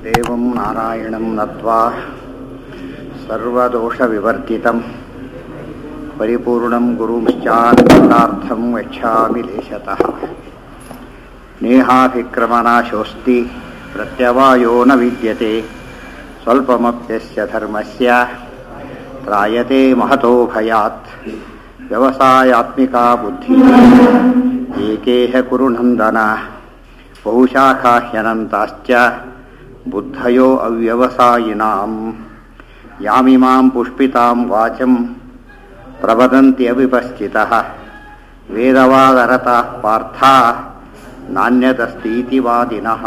ದೇವಂ ನಾರಾಯಣಂ ನತ್ವಾ ಸರ್ವದೋಷವಿವರ್ಜಿತಂ ಪರಿಪೂರ್ಣಂ ಗುರುಂಶ್ಚಾರ್ಥಂ ಯಚ್ಛಾಮಿ ಲೇಶತಃ ನೇಹಾಭಿಕ್ರಮನಾಶೋಸ್ತಿ ಪ್ರತ್ಯವಾಯೋ ನ ವಿದ್ಯತೆ ಸ್ವಲ್ಪಮಪ್ಯಸ್ಯ ಧರ್ಮಸ್ಯ ತ್ರಾಯತೆ ಮಹತೋ ಭಯಾತ್ ವ್ಯವಸಾಯಾತ್ಮಿಕಾ ಬುದ್ಧಿ ಏಕೇಹ ಕುರು ನಂದನ ಬಹುಶಾಖಾ ಹ್ಯನಂತಾಶ್ಚ ಬುದ್ಧಯೋ ಅವ್ಯವಸಾಯಿನಾಂ ಯಾಮಿಮಾಂ ಪುಷ್ಪಿತಾಂ ವಾಚಂ ಪ್ರವದಂತಿ ಅವಿಪಶ್ಚಿತಃ ವೇದವಾದರತಃ ಪಾರ್ಥ ನಾಣ್ಯದಸ್ತೀತಿ ವಾದಿನಃ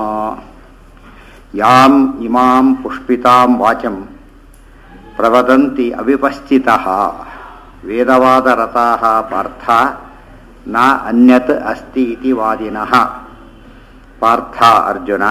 ಯಾಂ ಇಮಾಂ ಪುಷ್ಪಿತಾಂ ವಾಚಂ ಪ್ರವದಂತಿ ಅವಿಪಶ್ಚಿತಃ ವೇದವಾದರತಾಃ ಪಾರ್ಥ ನ ಅನ್ಯತ್ ಅಸ್ತಿ ಇತಿ ವಾದಿನಃ ಪಾರ್ಥ ಅರ್ಜುನ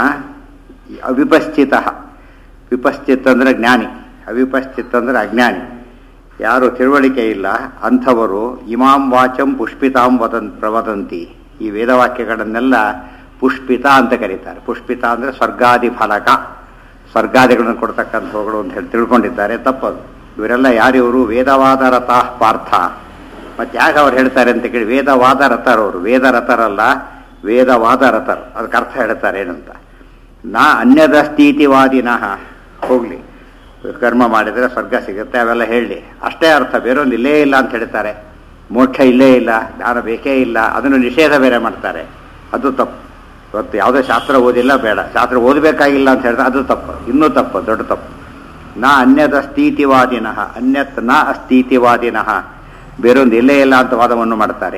ಅವಿಪಶ್ಚಿತ ವಿಪಶ್ಚಿತ್ ಅಂದರೆ ಜ್ಞಾನಿ ಅವಿಪಶ್ಚಿತ್ ಅಂದರೆ ಅಜ್ಞಾನಿ ಯಾರು ತಿಳುವಳಿಕೆ ಇಲ್ಲ ಅಂಥವರು ಇಮಾಂ ವಾಚಂ ಪುಷ್ಪಿತಾಂ ವದನ್ ಪ್ರವದಂತಿ ಈ ವೇದವಾಕ್ಯಗಳನ್ನೆಲ್ಲ ಪುಷ್ಪಿತ ಅಂತ ಕರೀತಾರೆ ಪುಷ್ಪಿತ ಅಂದರೆ ಸ್ವರ್ಗಾದಿ ಫಲಕ ಸ್ವರ್ಗಾದಿಗಳನ್ನು ಕೊಡ್ತಕ್ಕಂಥವುಗಳು ಅಂತ ಹೇಳಿ ತಿಳ್ಕೊಂಡಿದ್ದಾರೆ ತಪ್ಪದು ಇವರೆಲ್ಲ ಯಾರಿವರು ವೇದವಾದ ರಥಃ ಪಾರ್ಥ ಮತ್ತೆ ಯಾಕೆ ಅವ್ರು ಹೇಳ್ತಾರೆ ಅಂತ ಕೇಳಿ ವೇದವಾದ ರಥರವರು ವೇದ ರಥರಲ್ಲ ವೇದವಾದ ರಥರು ಅದಕ್ಕೆ ಅರ್ಥ ಹೇಳ್ತಾರೆ ಏನಂತ ನಾ ಅನ್ಯದ ಸ್ಥಿತಿವಾದಿನಃ ಹೋಗ್ಲಿ ಕರ್ಮ ಮಾಡಿದರೆ ಸ್ವರ್ಗ ಸಿಗುತ್ತೆ ಅವೆಲ್ಲ ಹೇಳಿ ಅಷ್ಟೇ ಅರ್ಥ ಬೇರೊಂದು ಇಲ್ಲೇ ಇಲ್ಲ ಅಂತ ಹೇಳ್ತಾರೆ ಮೋಕ್ಷ ಇಲ್ಲೇ ಇಲ್ಲ ಜ್ಞಾನ ಬೇಕೇ ಇಲ್ಲ ಅದನ್ನು ನಿಷೇಧ ಬೇರೆ ಮಾಡ್ತಾರೆ ಅದು ತಪ್ಪು ಇವತ್ತು ಯಾವುದೇ ಶಾಸ್ತ್ರ ಓದಿಲ್ಲ ಬೇಡ ಶಾಸ್ತ್ರ ಓದಬೇಕಾಗಿಲ್ಲ ಅಂತ ಹೇಳಿದ್ರೆ ಅದು ತಪ್ಪು ಇನ್ನೂ ತಪ್ಪು ದೊಡ್ಡ ತಪ್ಪು ನಾ ಅನ್ಯದ ಸ್ಥಿತಿವಾದಿನಃ ಅನ್ಯತ್ ನ ಅಸ್ಥಿತಿವಾದಿನಃ ಬೇರೊಂದು ಇಲ್ಲೇ ಇಲ್ಲ ಅಂತ ವಾದವನ್ನು ಮಾಡ್ತಾರೆ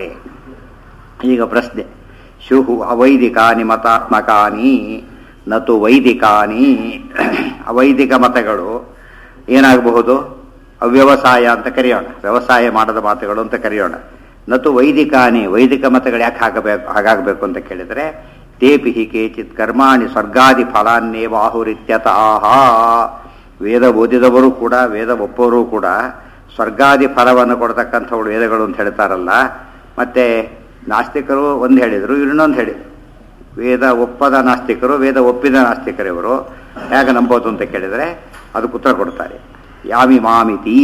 ಈಗ ಪ್ರಶ್ನೆ ಶುಹು ಅವೈದಿಕಾನಿ ಮತಾತ್ಮಕಾನಿ ನತು ವೈದಿಕಾನಿ ಅವೈದಿಕ ಮತಗಳು ಏನಾಗಬಹುದು ಅವ್ಯವಸಾಯ ಅಂತ ಕರೆಯೋಣ ವ್ಯವಸಾಯ ಮಾಡದ ಮಾತುಗಳು ಅಂತ ಕರೆಯೋಣ ನತು ವೈದಿಕಾನಿ ವೈದಿಕ ಮತಗಳು ಯಾಕೆ ಹಾಕಬೇಕು ಹಾಗಾಗಬೇಕು ಅಂತ ಕೇಳಿದರೆ ತೇಪಿ ಹಿ ಕೇಚಿತ್ ಕರ್ಮಾಣಿ ಸ್ವರ್ಗಾದಿ ಫಲಾನ್ನೇವ ಆಹುರಿತ್ಯತ ಆಹಾ ವೇದ ಓದಿದವರು ಕೂಡ ವೇದ ಒಪ್ಪವರು ಕೂಡ ಸ್ವರ್ಗಾದಿ ಫಲವನ್ನು ಕೊಡ್ತಕ್ಕಂಥವ್ರು ವೇದಗಳು ಅಂತ ಹೇಳ್ತಾರಲ್ಲ ಮತ್ತೆ ನಾಸ್ತಿಕರು ಒಂದು ಹೇಳಿದರು ಇನ್ನೊಂದು ಹೇಳಿದರು ವೇದ ಒಪ್ಪದ ನಾಸ್ತಿಕರು ವೇದ ಒಪ್ಪಿದ ನಾಸ್ತಿಕರು ಇವರು ಹೇಗೆ ನಂಬೋದು ಅಂತ ಕೇಳಿದರೆ ಅದಕ್ಕೆ ಉತ್ತರ ಕೊಡ್ತಾರೆ ಯಾಮಿ ಮಾಮಿತಿ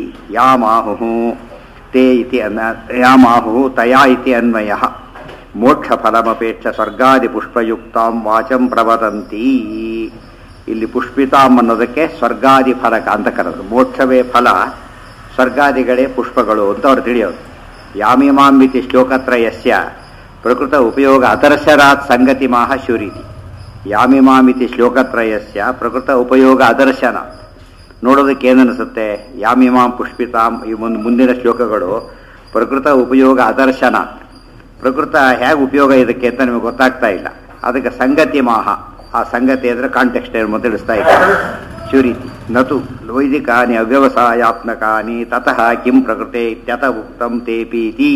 ಯಾಮಾಹು ತೇ ಇತಿ ಅನ್ನ ಯಾಮಾಹು ತಯಾ ಇತಿ ಅನ್ವಯ ಮೋಕ್ಷ ಫಲಮಪೇಕ್ಷ ಸ್ವರ್ಗಾದಿ ಪುಷ್ಪಯುಕ್ತಾಂ ವಾಚಂ ಪ್ರವದಂತಿ ಇಲ್ಲಿ ಪುಷ್ಪಿತಾಂ ಅನ್ನೋದಕ್ಕೆ ಸ್ವರ್ಗಾದಿ ಫಲಕ ಅಂತ ಕರೆದು ಮೋಕ್ಷವೇ ಫಲ ಸ್ವರ್ಗಾದಿಗಳೇ ಪುಷ್ಪಗಳು ಅಂತ ಅವ್ರು ತಿಳಿಯೋದು ಯಾಮಿಮಾಂಬಿತಿ ಶ್ಲೋಕತ್ರಯಸ್ಯ ಪ್ರಕೃತ ಉಪಯೋಗ ಅದರ್ಶರಾತ್ ಸಂಗತಿ ಮಾಹ ಶೂರಿತಿ ಯಾಮಿಮಾಮಿತಿ ಶ್ಲೋಕತ್ರಯಸ್ಯ ಪ್ರಕೃತ ಉಪಯೋಗ ಅದರ್ಶನ ನೋಡೋದಕ್ಕೆ ಏನನ್ನಿಸುತ್ತೆ ಯಾಮಿಮಾಂ ಪುಷ್ಪಿತಾಂ ಈ ಒಂದು ಮುಂದಿನ ಶ್ಲೋಕಗಳು ಪ್ರಕೃತ ಉಪಯೋಗ ಅದರ್ಶನ ಪ್ರಕೃತ ಹೇಗೆ ಉಪಯೋಗ ಇದಕ್ಕೆ ಅಂತ ನಿಮಗೆ ಗೊತ್ತಾಗ್ತಾ ಇಲ್ಲ ಅದಕ್ಕೆ ಸಂಗತಿ ಮಾಹ ಆ ಸಂಗತಿ ಅಂದರೆ ಕಾಂಟೆಕ್ಸ್ಟ್ ಏನು ತಿಳಿಸ್ತಾ ಇದ್ದಾರೆ ಶೂರಿತಿ ನತು ವೈದಿಕಾನಿ ಅವ್ಯವಸಾಯಾತ್ಮಕಾನಿ ತತಃ ಕಿಂ ಪ್ರಕೃತೆ ಇತ್ಯತ ಉಕ್ತಂ ತೇಪೀತಿ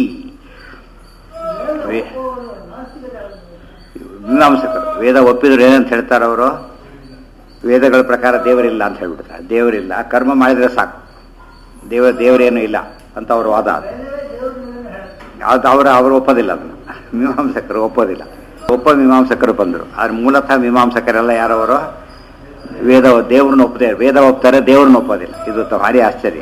ಮೀಮಾಂಸಕರು ವೇದ ಒಪ್ಪಿದ್ರು ಏನಂತ ಹೇಳ್ತಾರೆ ಅವರು ವೇದಗಳ ಪ್ರಕಾರ ದೇವರಿಲ್ಲ ಅಂತ ಹೇಳ್ಬಿಡ್ತಾರೆ ದೇವರಿಲ್ಲ ಕರ್ಮ ಮಾಡಿದರೆ ಸಾಕು ದೇವ ದೇವರೇನು ಇಲ್ಲ ಅಂತ ಅವ್ರ ವಾದ ಅದು ಅವರು ಅವರು ಒಪ್ಪೋದಿಲ್ಲ ಅದನ್ನು ಮೀಮಾಂಸಕರು ಒಪ್ಪೋದಿಲ್ಲ ಒಪ್ಪ ಮೀಮಾಂಸಕರು ಬಂದರು ಆದ್ರೆ ಮೂಲತಃ ಮೀಮಾಂಸಕರೆಲ್ಲ ಯಾರವರು ವೇದ ದೇವ್ರನ್ನ ಒಪ್ಪದೆ ವೇದ ಒಪ್ತಾರೆ ದೇವ್ರನ್ನ ಒಪ್ಪೋದಿಲ್ಲ ಇದು ಭಾರಿ ಆಶ್ಚರ್ಯ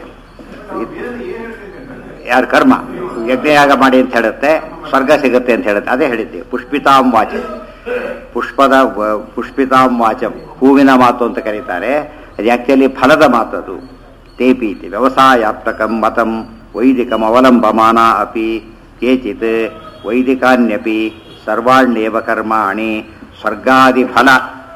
ಯಾರು ಕರ್ಮ ಯಜ್ಞಯಾಗ ಮಾಡಿ ಅಂತ ಹೇಳುತ್ತೆ ಸ್ವರ್ಗ ಸಿಗುತ್ತೆ ಅಂತ ಹೇಳುತ್ತೆ ಅದೇ ಹೇಳಿದ್ದೆ ಪುಷ್ಪಿತಾಂ ವಾಚಂ ಪುಷ್ಪದ ಪುಷ್ಪಿತಾಂ ವಾಚಂ ಹೂವಿನ ಮಾತು ಅಂತ ಕರೀತಾರೆ ಅದು ಆ್ಯಕ್ಚುಲಿ ಫಲದ ಮಾತು ಅದು ತೇಪೀತಿ ವ್ಯವಸಾಯಾತ್ಮಕಂ ಮತಂ ವೈದಿಕಂ ಅವಲಂಬಮಾನ ಅಪಿ ಕೇಚಿತ್ ವೈದಿಕಾನ್ಯಪಿ ಸರ್ವಾಣ್ಯೇವ ಕರ್ಮಾಣಿ ಸ್ವರ್ಗಾದಿ ಫಲ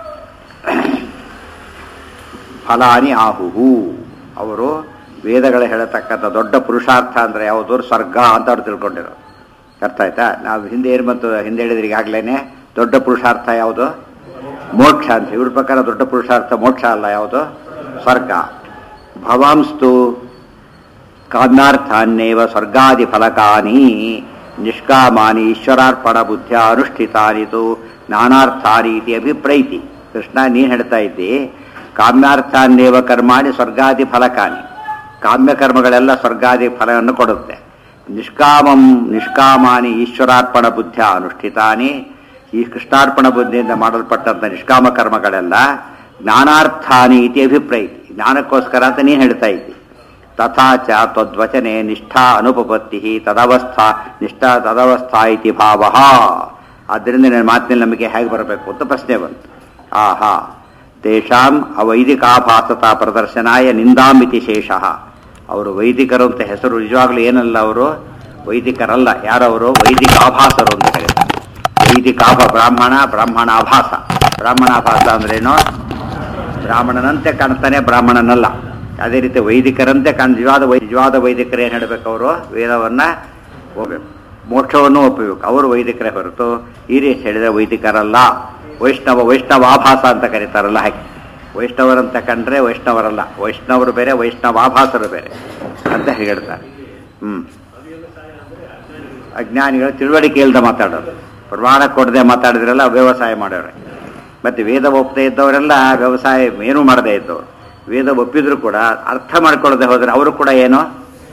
ಫಲಾನಿ ಆಹುಹು ಅವರು ವೇದಗಳು ಹೇಳತಕ್ಕಂಥ ದೊಡ್ಡ ಪುರುಷಾರ್ಥ ಅಂದರೆ ಯಾವುದು ಸ್ವರ್ಗ ಅಂತ ಅವ್ರು ತಿಳ್ಕೊಂಡಿರೋ ಅರ್ಥ ಆಯ್ತಾ ನಾವು ಹಿಂದೆ ಏನು ಬಂತು ಹಿಂದೆ ಹೇಳಿದ್ರೆ ಈಗಾಗಲೇ ದೊಡ್ಡ ಪುರುಷಾರ್ಥ ಯಾವುದು ಮೋಕ್ಷ ಅಂತ ಇವ್ರ ಪ್ರಕಾರ ದೊಡ್ಡ ಪುರುಷಾರ್ಥ ಮೋಕ್ಷ ಅಲ್ಲ ಯಾವುದು ಸ್ವರ್ಗ ಭವಾಂಸ್ತು ಕಾಮ್ಯಾರ್ಥಾನ್ಯೇವ ಸ್ವರ್ಗಾದಿ ಫಲಕಾನಿ ನಿಷ್ಕಾಮಾನಿ ಈಶ್ವರಾರ್ಪಣ ಬುದ್ಧಿಯ ಅನುಷ್ಠಿತಾನಿತು ನಾನಾರ್ಥಾನಿ ಇತಿ ಅಭಿಪ್ರೈತಿ ಕೃಷ್ಣ ನೀನು ಹೇಳ್ತಾ ಇದ್ದಿ ಕಾಮ್ಯಾರ್ಥಾನ್ಯೇವ ಕರ್ಮಾಣಿ ಸ್ವರ್ಗಾದಿ ಫಲಕಾನಿ ಕಾಮ್ಯ ಕರ್ಮಗಳೆಲ್ಲ ಸ್ವರ್ಗಾದಿ ಫಲವನ್ನು ಕೊಡುತ್ತೆ ನಿಷ್ಕಾಮಂ ನಿಷ್ಕಾಮಾನಿ ಈಶ್ವರಾರ್ಪಣ ಬುದ್ಧಿಯ ಅನುಷ್ಠಿತಾನಿ ಈ ಕೃಷ್ಣಾರ್ಪಣ ಬುದ್ಧಿಯಿಂದ ಮಾಡಲ್ಪಟ್ಟಂಥ ನಿಷ್ಕಾಮ ಕರ್ಮಗಳೆಲ್ಲ ಜ್ಞಾನಾರ್ಥಾನಿ ಇತಿ ಅಭಿಪ್ರಾಯ ಜ್ಞಾನಕ್ಕೋಸ್ಕರ ಅಂತ ನೀನು ಹೇಳ್ತಾ ಇದ್ದಿ ತಥಾ ಚ ತದ್ವಚನೆ ನಿಷ್ಠಾ ಅನುಪಪತ್ತಿ ತದವಸ್ಥಾ ನಿಷ್ಠಾ ತದವಸ್ಥಾ ಇತಿ ಭಾವ ಆದ್ದರಿಂದ ನನ್ನ ಮಾತಿನಲ್ಲಿ ನಮಗೆ ಹೇಗೆ ಬರಬೇಕು ಅಂತ ಪ್ರಶ್ನೆ ಬಂತು ಆಹಾ ತೇಷಾಂ ಅವೈದಿಕಾಭಾಸತ ಪ್ರದರ್ಶನಾಯ ನಿಂದಾಮಿತಿ ಶೇಷಃ ಅವರು ವೈದಿಕರು ಅಂತ ಹೆಸರು ನಿಜವಾಗ್ಲೂ ಏನಲ್ಲ ಅವರು ವೈದಿಕರಲ್ಲ ಯಾರವರು ವೈದಿಕಾಭಾಸರು ಅಂತ ಕರೀತಾರೆ ವೈದಿಕಾಭ ಬ್ರಾಹ್ಮಣ ಬ್ರಾಹ್ಮಣಾಭಾಸ ಬ್ರಾಹ್ಮಣಾಭಾಸ ಅಂದ್ರೇನು ಬ್ರಾಹ್ಮಣನಂತೆ ಕಾಣ್ತಾನೆ ಬ್ರಾಹ್ಮಣನಲ್ಲ ಅದೇ ರೀತಿ ವೈದಿಕರಂತೆ ಕಾಣ್ ನಿಜವಾದ ವೈ ನಿಜವಾದ ವೈದಿಕರು ಏನು ಹೇಳಬೇಕು ಅವರು ವೇದವನ್ನ ಹೋಗ್ಬೇಕು ಮೋಕ್ಷವನ್ನು ಒಪ್ಪಬೇಕು ಅವರು ವೈದಿಕರೇ ಹೊರತು ಈ ರೀತಿ ಹೇಳಿದ್ರೆ ವೈದಿಕರಲ್ಲ ವೈಷ್ಣವ ವೈಷ್ಣವಾಭಾಸ ಅಂತ ಕರೀತಾರಲ್ಲ ಹಾಗೆ ವೈಷ್ಣವರಂತ ಕಂಡ್ರೆ ವೈಷ್ಣವರಲ್ಲ ವೈಷ್ಣವರು ಬೇರೆ ವೈಷ್ಣವಾಭಾಸರು ಬೇರೆ ಅಂತ ಹೇಳ್ತಾರೆ ಹ್ಮ್ ಅಜ್ಞಾನಿಗಳು ತಿಳುವಳಿಕೆ ಇಲ್ದ ಮಾತಾಡೋದು ಪ್ರಮಾಣ ಕೊಡದೆ ಮಾತಾಡಿದ್ರೆಲ್ಲ ವ್ಯವಸಾಯ ಮಾಡೋರೆ ಮತ್ತೆ ವೇದ ಒಪ್ಪದೇ ಇದ್ದವರೆಲ್ಲ ವ್ಯವಸಾಯ ಏನೂ ಮಾಡದೇ ಇದ್ದವರು ವೇದ ಒಪ್ಪಿದ್ರು ಕೂಡ ಅರ್ಥ ಮಾಡ್ಕೊಳ್ಳದೆ ಹೋದ್ರೆ ಅವರು ಕೂಡ ಏನು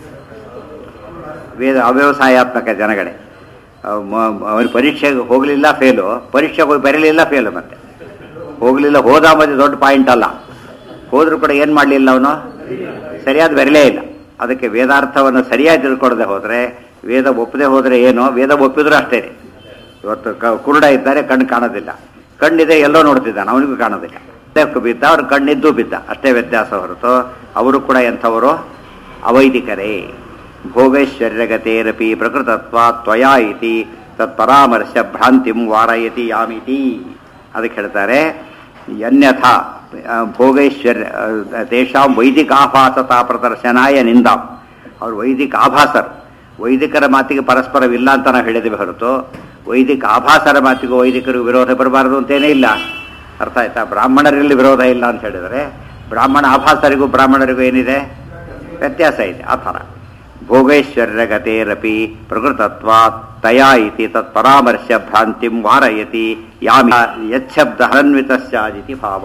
ವೇದ ಅವ್ಯವಸಾಯಾತ್ಮಕ ಜನಗಳೇ ಅವನು ಪರೀಕ್ಷೆಗೆ ಹೋಗಲಿಲ್ಲ ಫೇಲು ಪರೀಕ್ಷೆಗೆ ಹೋಗಿ ಬರಲಿಲ್ಲ ಫೇಲು ಮತ್ತೆ ಹೋಗಲಿಲ್ಲ ಹೋದ ಮತ್ತೆ ದೊಡ್ಡ ಪಾಯಿಂಟ್ ಅಲ್ಲ ಹೋದ್ರೂ ಕೂಡ ಏನು ಮಾಡಲಿಲ್ಲ ಅವನು ಸರಿಯಾದ ಬರಲೇ ಇಲ್ಲ ಅದಕ್ಕೆ ವೇದಾರ್ಥವನ್ನು ಸರಿಯಾಗಿ ತಿಳ್ಕೊಡದೆ ಹೋದರೆ ವೇದ ಒಪ್ಪದೆ ಹೋದರೆ ಏನು ವೇದ ಒಪ್ಪಿದ್ರು ಅಷ್ಟೇ ಇವತ್ತು ಕ ಕುರುಡ ಇದ್ದಾರೆ ಕಣ್ಣು ಕಾಣೋದಿಲ್ಲ ಕಣ್ಣಿದೆ ಎಲ್ಲೋ ನೋಡ್ತಿದ್ದಾನೆ ಅವನಿಗೂ ಕಾಣೋದಿಲ್ಲ ಅದಕ್ಕೆ ಬಿದ್ದ ಅವ್ರು ಕಣ್ಣಿದ್ದು ಬಿದ್ದ ಅಷ್ಟೇ ವ್ಯತ್ಯಾಸ ಹೊರತು ಅವರು ಕೂಡ ಎಂಥವರು ಅವೈದಿಕರೇ ಭೋಗೈಶ್ವರ್ಯಗತೇರಪಿ ಪ್ರಕೃತತ್ವ ತ್ವಯಾ ಇತಿ ತತ್ಪರಾಮರ್ಶ ಭ್ರಾಂತಿಂ ವಾರಯತಿ ಯಾಮಿತಿ ಅದಕ್ಕೆ ಹೇಳ್ತಾರೆ ಅನ್ಯಥ ಭೋಗೈಶ್ವರ್ಯ ತೇಷಾಂ ವೈದಿಕಾಭಾಸತಾ ಪ್ರದರ್ಶನಾಯ ನಿಂದಾಂ ಅವ್ರು ವೈದಿಕ ಆಭಾಸರು ವೈದಿಕರ ಮಾತಿಗೆ ಪರಸ್ಪರವಿಲ್ಲ ಅಂತ ನಾವು ಹೇಳಿದ್ದೇವೆ ಹೊರತು ವೈದಿಕ ಆಭಾಸರ ಮಾತಿಗೂ ವೈದಿಕರಿಗೂ ವಿರೋಧ ಬರಬಾರದು ಅಂತೇನೇ ಇಲ್ಲ ಅರ್ಥ ಆಯ್ತಾ ಬ್ರಾಹ್ಮಣರಲ್ಲಿ ವಿರೋಧ ಇಲ್ಲ ಅಂತ ಹೇಳಿದರೆ ಬ್ರಾಹ್ಮಣ ಆಭಾಸರಿಗೂ ಬ್ರಾಹ್ಮಣರಿಗೂ ಏನಿದೆ ವ್ಯತ್ಯಾಸ ಇದೆ ಆ ಥರ ಭೋಗೈಶ್ವರ್ಯಗತೇರಪಿ ಪ್ರಕೃತತ್ವ ತಯಾ ಇತಿ ತತ್ ಪರಾಮರ್ಶ ಭ್ರಾಂತಿಂ ವಾರಯತಿ ಯಾಮಿ ಯಚ್ಛಬ್ದ ಹರನ್ವಿತಸ್ಯಾದಿತಿ ಭಾವ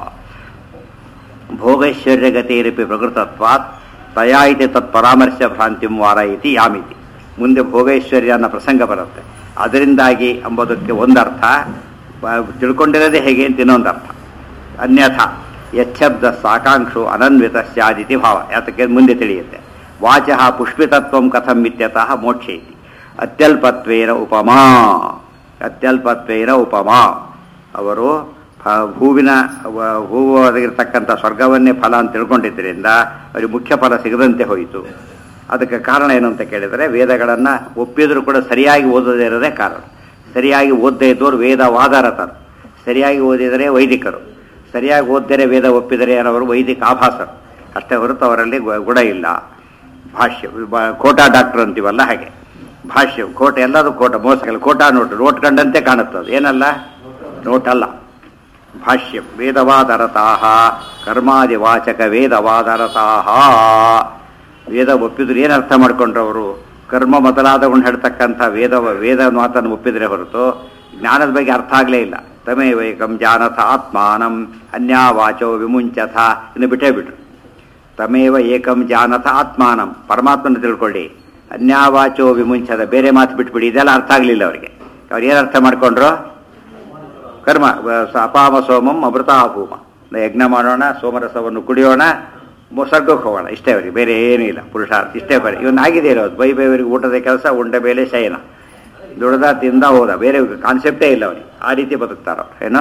ಭೋಗೈಶ್ವರ್ಯಗತೇರಪಿ ಪ್ರಕೃತತ್ವಾತ್ ತಯಾ ಇತಿ ತತ್ ಪರಾಮರ್ಶ ಭ್ರಾಂತಿಂ ವಾರಯತಿ ಯಾಮಿತಿ ಮುಂದೆ ಭೋಗೈಶ್ವರ್ಯ ಅನ್ನೋ ಪ್ರಸಂಗ ಬರುತ್ತೆ ಅದರಿಂದಾಗಿ ಎಂಬುದಕ್ಕೆ ಒಂದರ್ಥ ತಿಳ್ಕೊಂಡಿರೋದೇ ಹೇಗೆ ಅಂತ ಇನ್ನೊಂದು ಅರ್ಥ ಅನ್ಯಥ ಯಚ್ಛಬ್ದ ಸಾಕಾಂಕ್ಷು ಅನನ್ವಿತ ಸ್ಯಾದಿತಿ ಭಾವ ಯಾತಕ್ಕೆ ಮುಂದೆ ತಿಳಿಯುತ್ತೆ ವಾಚ ಪುಷ್ಪಿತತ್ವ ಕಥಂ ಇತ್ಯತಃ ಮೋಕ್ಷೇತಿ ಅತ್ಯಲ್ಪತ್ವೇನ ಉಪಮಾ ಅತ್ಯಲ್ಪತ್ವೇನ ಉಪಮಾ ಅವರು ಹೂವಿನ ಹೂವು ಆಗಿರ್ತಕ್ಕಂಥ ಸ್ವರ್ಗವನ್ನೇ ಫಲ ಅಂತ ತಿಳ್ಕೊಂಡಿದ್ದರಿಂದ ಅವರಿಗೆ ಮುಖ್ಯ ಫಲ ಸಿಗದಂತೆ ಹೋಯಿತು ಅದಕ್ಕೆ ಕಾರಣ ಏನು ಅಂತ ಕೇಳಿದರೆ ವೇದಗಳನ್ನು ಒಪ್ಪಿದ್ರು ಕೂಡ ಸರಿಯಾಗಿ ಓದದೇ ಇರೋದೇ ಕಾರಣ ಸರಿಯಾಗಿ ಓದದೇ ಇದ್ದವರು ವೇದವಾದರತರು ಸರಿಯಾಗಿ ಓದಿದರೆ ವೈದಿಕರು ಸರಿಯಾಗಿ ಓದಿದರೆ ವೇದ ಒಪ್ಪಿದರೆ ಏನವರು ವೈದಿಕ ಆಭಾಸರು ಅಷ್ಟೇ ಹೊರತು ಅವರಲ್ಲಿ ಗುಣ ಇಲ್ಲ ಭಾಷ್ಯ ಕೋಟಾ ಡಾಕ್ಟರ್ ಅಂತೀವಲ್ಲ ಹಾಗೆ ಭಾಷ್ಯ ಕೋಟ ಎಲ್ಲದು ಕೋಟ ಮೋಸಗಳು ಕೋಟಾ ನೋಟು ನೋಟ್ ಕಂಡಂತೆ ಕಾಣುತ್ತದೆ ಏನಲ್ಲ ನೋಟ್ ಅಲ್ಲ ಭಾಷ್ಯ ವೇದವಾದರತಾಹ ಕರ್ಮಾದಿ ವಾಚಕ ವೇದವಾದರತಾಹ ವೇದ ಒಪ್ಪಿದ್ರು ಏನು ಅರ್ಥ ಮಾಡ್ಕೊಂಡ್ರು ಅವರು ಕರ್ಮ ಮೊದಲಾದವನ್ನು ಹೇಳ್ತಕ್ಕಂಥ ವೇದ ವೇದ ಮಾತನ್ನು ಒಪ್ಪಿದ್ರೆ ಹೊರತು ಜ್ಞಾನದ ಬಗ್ಗೆ ಅರ್ಥ ಆಗಲೇ ಇಲ್ಲ ತಮೇವೈಕಂ ಜಾನಥ ಆತ್ಮಾನಂ ಅನ್ಯಾವಾಚೋ ವಿಮುಂಚಥ ಇನ್ನು ಬಿಟ್ಟೇ ಬಿಟ್ರು ತಮೇವ ಏಕಂ ಜಾನಥ ಆತ್ಮಾನಂ ಪರಮಾತ್ಮನ ತಿಳ್ಕೊಳ್ಳಿ ಅನ್ಯಾವಾಚೋ ವಿಮುಂಚದ ಬೇರೆ ಮಾತು ಬಿಟ್ಬಿಡಿ ಇದೆಲ್ಲ ಅರ್ಥ ಆಗಲಿಲ್ಲ ಅವರಿಗೆ ಅವ್ರು ಏನು ಅರ್ಥ ಮಾಡ್ಕೊಂಡ್ರು ಕರ್ಮ ಅಪಾಮ ಸೋಮಂ ಅಮೃತಾಭೂಮ ಯಜ್ಞ ಮಾಡೋಣ ಸೋಮರಸವನ್ನು ಕುಡಿಯೋಣ ಸ್ವರ್ಗಕ್ಕೆ ಹೋಗೋಣ ಇಷ್ಟೇ ಅವರಿಗೆ ಬೇರೆ ಏನೂ ಇಲ್ಲ ಪುರುಷಾರ್ಥ ಇಷ್ಟೇ ಬರೀ ಇವನ್ ಆಗಿದೆ ಇರೋದು ಬೈ ಬೈವರಿಗೆ ಊಟದ ಕೆಲಸ ಉಂಡ ಮೇಲೆ ಶಯನ ದುಡ್ದ ತಿಂದ ಹೋದ ಬೇರೆ ಕಾನ್ಸೆಪ್ಟೇ ಇಲ್ಲ ಅವನಿಗೆ ಆ ರೀತಿ ಬದುಕ್ತಾರ ಏನೋ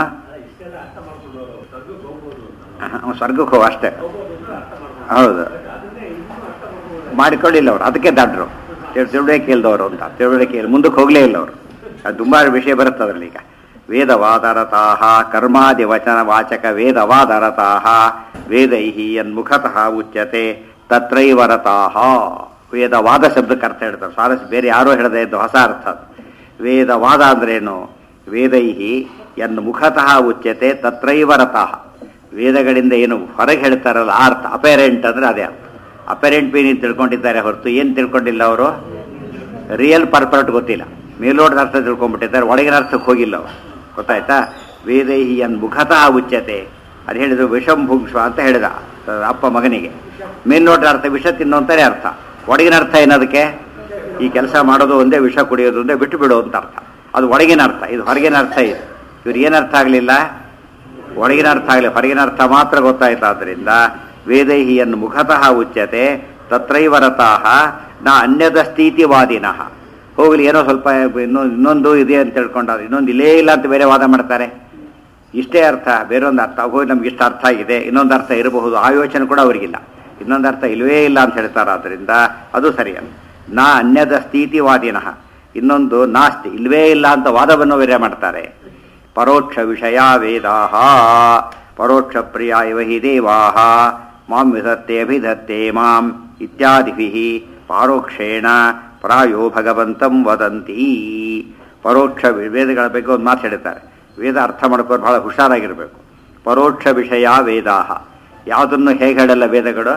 ಸ್ವರ್ಗಕ್ಕೆ ಹೋಗ ಅಷ್ಟೇ ಹೌದು ಮಾಡಿಕೊಳ್ಳಿಲ್ಲ ಅವರು ಅದಕ್ಕೆ ದಾಟ್ರು ತಿಳುವಳಿಕೆ ಇಲ್ದವರು ಅಂತ ತಿಳುವಳಿಕೆ ಇಲ್ಲ ಮುಂದಕ್ಕೆ ಹೋಗಲೇ ಇಲ್ಲ ಅವರು ಅದು ತುಂಬ ವಿಷಯ ಬರುತ್ತೆ ಅದರಲ್ಲಿ ಈಗ ವೇದವಾದರತಾಹ ಕರ್ಮಾದಿ ವಚನ ವಾಚಕ ವೇದವಾದರತಾಹ ವೇದೈ ಯನ್ಮುಖತಃ ಉಚ್ಯತೆ ತತ್ರೈವರತಾಹ ವೇದವಾದ ಶಬ್ದಕ್ಕೆ ಅರ್ಥ ಹೇಳ್ತಾರೆ ಸ್ವಾರಸ್ಯ ಬೇರೆ ಯಾರೋ ಹೇಳದೆ ಇದ್ದು ಹೊಸ ಅರ್ಥ ವೇದವಾದ ಅಂದ್ರೇನು ವೇದೈ ಎನ್ ಮುಖತಃ ಉಚ್ಯತೆ ತತ್ರೈವರತಾಹ ವೇದಗಳಿಂದ ಏನು ಹೊರಗೆ ಹೇಳ್ತಾರಲ್ಲ ಆ ಅರ್ಥ ಅಪೇರೆಂಟ್ ಅಂದ್ರೆ ಅದೇ ಅರ್ಥ ಅಪೇರೆಂಟ್ ಮೀನಿಂಗ್ ತಿಳ್ಕೊಂಡಿದ್ದಾರೆ ಹೊರತು ಏನು ತಿಳ್ಕೊಂಡಿಲ್ಲ ಅವರು ರಿಯಲ್ ಪರ್ಪರ್ಟ್ ಗೊತ್ತಿಲ್ಲ ಮೇಲೋಟದ ಅರ್ಥ ತಿಳ್ಕೊಂಡ್ಬಿಟ್ಟಿದ್ದಾರೆ ಒಳಗಿನ ಅರ್ಥಕ್ಕೆ ಹೋಗಿಲ್ಲ ಅವರು ಗೊತ್ತಾಯ್ತಾ ವೇದೈಹಿ ಅನ್ ಮುಖತಃ ಉಚ್ಯತೆ ಅದು ಹೇಳಿದ್ರು ವಿಷಂ ಭುಂಕ್ಷ ಅಂತ ಹೇಳಿದ ಅಪ್ಪ ಮಗನಿಗೆ ಮೇಲ್ನೋಟದ ಅರ್ಥ ವಿಷ ತಿನ್ನು ಅಂತಾನೆ ಅರ್ಥ ಒಳಗಿನ ಅರ್ಥ ಏನದಕ್ಕೆ ಈ ಕೆಲಸ ಮಾಡೋದು ಒಂದೇ ವಿಷ ಕುಡಿಯೋದು ಒಂದೇ ಬಿಟ್ಟು ಬಿಡೋ ಅಂತ ಅರ್ಥ ಅದು ಒಳಗಿನ ಅರ್ಥ ಇದು ಹೊರಗಿನ ಅರ್ಥ ಇದು ಇವ್ರು ಏನು ಅರ್ಥ ಆಗಲಿಲ್ಲ ಒಳಗಿನ ಅರ್ಥ ಆಗಲಿ ಹೊರಗಿನ ಅರ್ಥ ಮಾತ್ರ ಗೊತ್ತಾಯ್ತು ಆದ್ದರಿಂದ ವೇದೈಹಿಯನ್ನು ಮುಖತಃ ಉಚ್ಯತೆ ತತ್ರೈವ ರತಾಹ ನಾ ಅನ್ಯದ ಸ್ಥಿತಿವಾದಿನಃ ಹೋಗ್ಲಿ ಏನೋ ಸ್ವಲ್ಪ ಇನ್ನೊಂದು ಇನ್ನೊಂದು ಇದೆ ಅಂತ ತಿಳ್ಕೊಂಡಾರೆ ಇನ್ನೊಂದು ಇಲ್ಲೇ ಇಲ್ಲ ಅಂತ ಬೇರೆ ವಾದ ಮಾಡ್ತಾರೆ ಇಷ್ಟೇ ಅರ್ಥ ಬೇರೊಂದು ಅರ್ಥ ಹೋಗಿ ನಮ್ಗೆ ಇಷ್ಟ ಅರ್ಥ ಆಗಿದೆ ಇನ್ನೊಂದು ಅರ್ಥ ಇರಬಹುದು ಆ ಯೋಚನೆ ಕೂಡ ಅವರಿಗಿಲ್ಲ ಇನ್ನೊಂದು ಅರ್ಥ ಇಲ್ಲವೇ ಇಲ್ಲ ಅಂತ ಹೇಳ್ತಾರೆ ಆದ್ದರಿಂದ ಅದು ಸರಿಯಲ್ಲ ನಾ ಅನ್ಯದ ಸ್ಥಿತಿವಾದಿನಃ ಇನ್ನೊಂದು ನಾಸ್ತಿ ಇಲ್ವೇ ಇಲ್ಲ ಅಂತ ವಾದವನ್ನು ಬೇರೆ ಮಾಡ್ತಾರೆ ಪರೋಕ್ಷ ವಿಷಯ ವೇದಾಹ ಪರೋಕ್ಷ ಪ್ರಿಯ ಇವ ಹಿ ದೇವಾಹ ಮಾಂ ವಿಧತ್ತೆ ಅಭಿಧತ್ತೆ ಮಾಂ ಇತ್ಯಾದಿಭಿ ಪಾರೋಕ್ಷೇಣ ಪ್ರಾಯೋ ಭಗವಂತಂ ವದಂತಿ ಪರೋಕ್ಷ ವಿ- ವೇದಗಳ ಬಗ್ಗೆ ಒಂದು ಮಾತು ಹೇಳ್ತಾರೆ ವೇದ ಅರ್ಥ ಮಾಡ್ಕೊಂಡು ಬಹಳ ಹುಷಾರಾಗಿರಬೇಕು ಪರೋಕ್ಷ ವಿಷಯ ವೇದಾಹ ಯಾವುದನ್ನು ಹೇಗೆ ಹೇಳಲ್ಲ ವೇದಗಳು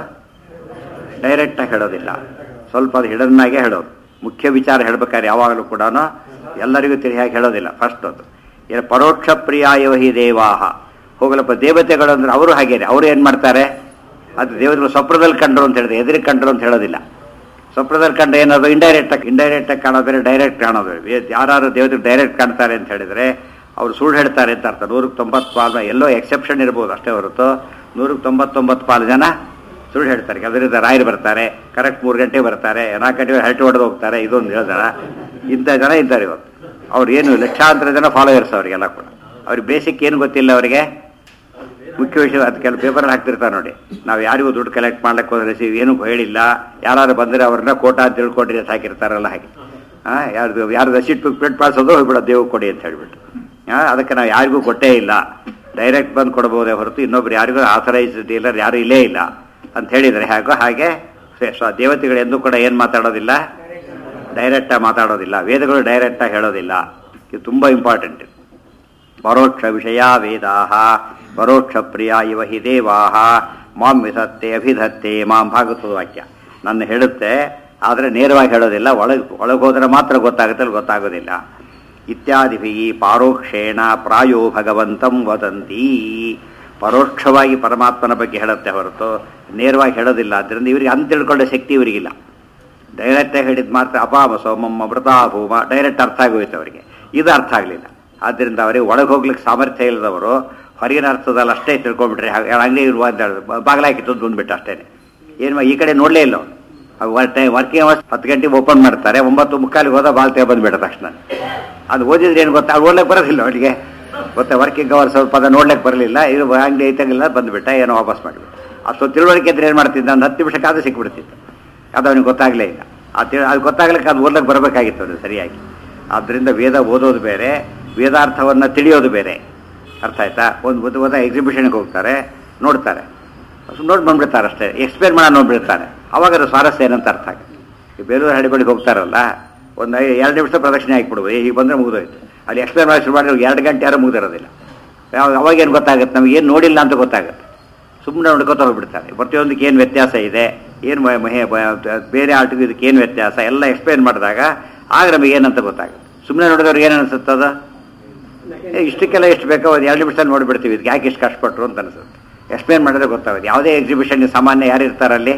ಡೈರೆಕ್ಟಾಗಿ ಹೇಳೋದಿಲ್ಲ ಸ್ವಲ್ಪ ಅದು ಹಿಡನ್ನಾಗೆ ಹೇಳೋದು ಮುಖ್ಯ ವಿಚಾರ ಹೇಳ್ಬೇಕಾದ್ರೆ ಯಾವಾಗಲೂ ಕೂಡ ಎಲ್ಲರಿಗೂ ತಿಳಿಯಾಗಿ ಹೇಳೋದಿಲ್ಲ ಫಸ್ಟ್ ಅದು ಏನು ಪರೋಕ್ಷ ಪ್ರಿಯಾಯವ ಹಿ ದೇವಾಹ ಹೋಗಲಪ್ಪ ದೇವತೆಗಳು ಅಂದ್ರೆ ಅವರು ಹಾಗೇನೆ ಅವರು ಏನು ಮಾಡ್ತಾರೆ ಅದು ದೇವತೆಗಳು ಸ್ವಪ್ನದಲ್ಲಿ ಕಂಡ್ರು ಅಂತ ಹೇಳಿದ್ರೆ ಎದುರಿಗೆ ಕಂಡ್ರು ಅಂತ ಹೇಳೋದಿಲ್ಲ ಸ್ವಪ್ನದಲ್ಲಿ ಕಂಡು ಏನದು ಇಂಡೈರೆಕ್ಟ್ ಆಗಿ ಇಂಡೈರೆಕ್ಟ್ ಆಗಿ ಕಾಣೋದು ಬೇರೆ ಡೈರೆಕ್ಟ್ ಕಾಣೋದು ಬೇರೆ ಯಾರು ದೇವತೆಗಳು ಡೈರೆಕ್ಟ್ ಕಾಣ್ತಾರೆ ಅಂತ ಹೇಳಿದ್ರೆ ಅವ್ರು ಸುಳ್ಳು ಹೇಳ್ತಾರೆ ಅಂತ ಅರ್ಥ ನೂರಕ್ಕೆ ತೊಂಬತ್ತು ಪಾಲು ಎಲ್ಲೋ ಎಕ್ಸೆಪ್ಷನ್ ಇರ್ಬೋದು ಅಷ್ಟೇ ಹೊರತು ನೂರಕ್ಕೆ ತೊಂಬತ್ತೊಂಬತ್ತು ಪಾಲು ಜನ ಸುಳ್ಳು ಹೇಳ್ತಾರೆ ಅದರಿಂದ ರಾಯರು ಬರ್ತಾರೆ ಕರೆಕ್ಟ್ ಮೂರು ಗಂಟೆ ಬರ್ತಾರೆ ನಾಲ್ಕು ಗಂಟೆ ಹರಟೆ ಹೊಡೆದು ಹೋಗ್ತಾರೆ ಇದೊಂದು ಹೇಳ್ದಾರ ಇಂಥ ಜನ ಇದ್ದಾರೆ ಇವತ್ತು ಅವ್ರು ಏನು ಲಕ್ಷಾಂತರ ಜನ ಫಾಲೋವರ್ಸ್ ಅವರಿಗೆಲ್ಲ ಕೂಡ ಅವ್ರಿಗೆ ಬೇಸಿಕ್ ಏನು ಗೊತ್ತಿಲ್ಲ ಅವರಿಗೆ ಮುಖ್ಯ ವಿಷಯ ಅದು ಕೆಲವು ಪೇಪರ್ ಹಾಕ್ತಿರ್ತಾರೆ ನೋಡಿ ನಾವು ಯಾರಿಗೂ ದುಡ್ಡು ಕಲೆಕ್ಟ್ ಮಾಡ್ಲಿಕ್ಕೆ ಹೋದ್ರೆ ರಿಸೀವ್ ಏನೂ ಹೇಳಿಲ್ಲ ಯಾರು ಬಂದರೆ ಅವ್ರನ್ನ ಕೋಟ ಅಂತ ತಿಳ್ಕೊಂಡ್ರಿ ಅಂತ ಹಾಕಿರ್ತಾರಲ್ಲ ಹಾಗೆ ಹಾಂ ಯಾರ್ದು ಯಾರು ರಸೀಟ್ ಪ್ರಿಂಟ್ ಮಾಡಿಸೋದು ಹೋಗ್ಬಿಡೋದು ದೇವ್ ಕೊಡಿ ಅಂತ ಹೇಳ್ಬಿಟ್ಟು ಹಾಂ ಅದಕ್ಕೆ ನಾವು ಯಾರಿಗೂ ಕೊಟ್ಟೇ ಇಲ್ಲ ಡೈರೆಕ್ಟ್ ಬಂದು ಕೊಡ್ಬೋದೇ ಹೊರತು ಇನ್ನೊಬ್ರು ಯಾರಿಗೂ ಆಥರೈಸ್ ಡೀಲರ್ ಯಾರು ಇಲ್ಲೇ ಇಲ್ಲ ಅಂತ ಹೇಳಿದರೆ ಹಾಗೋ ಹಾಗೆ ಸ್ವ ದೇವತೆಗಳು ಎಂದೂ ಕೂಡ ಏನು ಮಾತಾಡೋದಿಲ್ಲ ಡೈರೆಕ್ಟಾಗಿ ಮಾತಾಡೋದಿಲ್ಲ ವೇದಗಳು ಡೈರೆಕ್ಟಾಗಿ ಹೇಳೋದಿಲ್ಲ ಇದು ತುಂಬ ಇಂಪಾರ್ಟೆಂಟ್ ಪರೋಕ್ಷ ವಿಷಯ ವೇದಾಹ ಪರೋಕ್ಷ ಪ್ರಿಯ ಇವ ಹಿ ದೇವಾಹ ಮಾಂ ವಿಧತ್ತೆ ಅಭಿಧತ್ತೆ ಮಾಂ ಭಾಗವತದ ವಾಕ್ಯ ನನ್ನ ಹೇಳುತ್ತೆ ಆದರೆ ನೇರವಾಗಿ ಹೇಳೋದಿಲ್ಲ ಒಳಗೆ ಒಳಗೆ ಹೋದರೆ ಮಾತ್ರ ಗೊತ್ತಾಗುತ್ತೆ ಅಲ್ಲಿ ಗೊತ್ತಾಗೋದಿಲ್ಲ ಇತ್ಯಾದಿಭಿ ಪಾರೋಕ್ಷೇಣ ಪ್ರಾಯೋ ಭಗವಂತಂ ವದಂತಿ ಪರೋಕ್ಷವಾಗಿ ಪರಮಾತ್ಮನ ಬಗ್ಗೆ ಹೇಳುತ್ತೆ ಹೊರತು ನೇರವಾಗಿ ಹೇಳೋದಿಲ್ಲ ಆದ್ದರಿಂದ ಇವರಿಗೆ ಅಂತ ತಿಳ್ಕೊಳ್ಳೋ ಶಕ್ತಿ ಇವರಿಗಿಲ್ಲ ಡೈರೆಕ್ಟಾಗಿ ಹೇಳಿದ ಮಾತ್ರ ಅಪಾಮ ಸೋಮಮ್ಮ ಮೃತ ಭೂಮ ಡೈರೆಕ್ಟ್ ಅರ್ಥ ಆಗೋಯ್ತು ಅವರಿಗೆ ಇದು ಅರ್ಥ ಆಗಲಿಲ್ಲ ಆದ್ದರಿಂದ ಅವರಿಗೆ ಒಳಗೆ ಹೋಗ್ಲಿಕ್ಕೆ ಸಾಮರ್ಥ್ಯ ಇಲ್ಲದವರು ಹೊರಗಿನ ಅರ್ಥದಲ್ಲಿ ಅಷ್ಟೇ ತಿಳ್ಕೊಂಡ್ಬಿಟ್ರೆ ಹಾಗೆ ಅಂಗಡಿ ಇರುವ ಅಂತ ಹೇಳಿದ್ರು ಬಾಗಿಲಾಕಿ ತುದ್ದು ಬಂದ್ಬಿಟ್ಟು ಅಷ್ಟೇ ಏನು ಈ ಕಡೆ ನೋಡಲೇ ಇಲ್ಲ ಅವನು ಟೈಮ್ ವರ್ಕಿಂಗ್ ಅವರ್ಸ್ ಹತ್ತು ಗಂಟೆಗೆ ಓಪನ್ ಮಾಡ್ತಾರೆ ಒಂಬತ್ತು ಮುಕ್ಕಾಲಿಗೆ ಹೋದ ಬಾಲ್ತೆ ಬಂದ್ಬಿಟ್ಟ ತಕ್ಷಣ ಅದು ಓದಿದ್ರೆ ಏನು ಗೊತ್ತಾ ಓಡ್ಲಿಕ್ಕೆ ಬರೋದಿಲ್ಲ ಅವನಿಗೆ ಗೊತ್ತಾ ವರ್ಕಿಂಗ್ ಅವರ್ಸ್ ಸ್ವಲ್ಪ ಅದ ನೋಡ್ಲಿಕ್ಕೆ ಬರಲಿಲ್ಲ ಇದು ಅಂಗಡಿ ಐತಂಗಿಲ್ಲ ಬಂದ್ಬಿಟ್ಟ ಏನೋ ವಾಪಸ್ ಮಾಡಿಬಿಟ್ಟು ಅಷ್ಟು ತಿಳುವಳಿಕೆ ಇದ್ರೆ ಏನು ಮಾಡ್ತಿದ್ದ ಒಂದು ಹತ್ತು ನಿಮಿಷಕ್ಕಾದ್ರೂ ಸಿಕ್ಬಿಡ್ತಿತ್ತು ಅದು ಅವನಿಗೆ ಗೊತ್ತಾಗಲೇ ಇಲ್ಲ ಆ ತಿಳಿ ಅದು ಗೊತ್ತಾಗ್ಲಿಕ್ಕೆ ಅದು ಓದ್ಲಿಕ್ಕೆ ಬರಬೇಕಾಗಿತ್ತು ಅದು ಸರಿಯಾಗಿ ಆದ್ದರಿಂದ ವೇದ ಓದೋದು ಬೇರೆ ವೇದಾರ್ಥವನ್ನು ತಿಳಿಯೋದು ಬೇರೆ ಅರ್ಥ ಆಯ್ತಾ ಒಂದು ಒಂದು ಒಂದು ಎಕ್ಸಿಬಿಷನ್ಗೆ ಹೋಗ್ತಾರೆ ನೋಡ್ತಾರೆ ನೋಡಿ ಬಂದ್ಬಿಡ್ತಾರೆ ಅಷ್ಟೇ ಎಕ್ಸ್ಪ್ಲೇನ್ ಮಾಡೋಣ ನೋಡ್ಬಿಡ್ತಾರೆ ಅವಾಗ ಅದು ಸ್ವಾರಸ್ಯ ಏನಂತ ಅರ್ಥ ಆಗುತ್ತೆ ಈ ಬೇಲೂರು ಹಳ್ಳಿಗಳಿಗೆ ಹೋಗ್ತಾರಲ್ಲ ಒಂದು ಐ ಎರಡು ನಿಮಿಷ ಪ್ರದಕ್ಷಿಣೆ ಹಾಕ್ಬಿಡ್ಬೋದು ಈಗ ಬಂದರೆ ಮುಗಿದೋಯ್ತು ಅಲ್ಲಿ ಎಕ್ಸ್ಪ್ಲೇನ್ ಮಾಡಿ ಶುರು ಮಾಡಿದ್ರೆ ಎರಡು ಗಂಟೆ ಯಾರು ಮುಗಿದಿರೋದಿಲ್ಲ ಯಾವ ಅವಾಗ ಏನು ಗೊತ್ತಾಗುತ್ತೆ ನಮಗೆ ಏನು ನೋಡಿಲ್ಲ ಅಂತ ಗೊತ್ತಾಗುತ್ತೆ ಸುಮ್ಮನೆ ನೋಡ್ಕೊತ ಹೋಗ್ಬಿಡ್ತಾರೆ ಪ್ರತಿಯೊಂದಕ್ಕೆ ಏನು ವ್ಯತ್ಯಾಸ ಇದೆ ಏನು ಮಹೆ ಬ- ಬೇರೆ ಆಟಿಗೂ ಇದಕ್ಕೆ ಏನು ವ್ಯತ್ಯಾಸ ಎಲ್ಲ ಎಕ್ಸ್ಪ್ಲೇನ್ ಮಾಡಿದಾಗ ಆಗ ನಮಗೆ ಏನಂತ ಗೊತ್ತಾಗುತ್ತೆ ಸುಮ್ಮನೆ ನೋಡಿದವ್ರಿಗೆ ಏನು ಅನಿಸುತ್ತದ ಏ, ಇಷ್ಟಕ್ಕೆಲ್ಲ ಎಷ್ಟು ಬೇಕೋ ಒಂದು ಎರಡು ನಿಮಿಷ ನೋಡಿಬಿಡ್ತೀವಿ ಇದಕ್ಕೆ ಯಾಕೆ ಇಷ್ಟು ಕಷ್ಟಪಟ್ಟರು ಅಂತ ಅನಿಸುತ್ತೆ ಎಕ್ಸ್ಪ್ಲೇನ್ ಮಾಡಿದ್ರೆ ಗೊತ್ತಾಗುತ್ತೆ ಯಾವುದೇ ಎಕ್ಸಿಬಿಷನ್ ಸಾಮಾನ್ಯ ಯಾರು ಇರ್ತಾರಲ್ಲಿ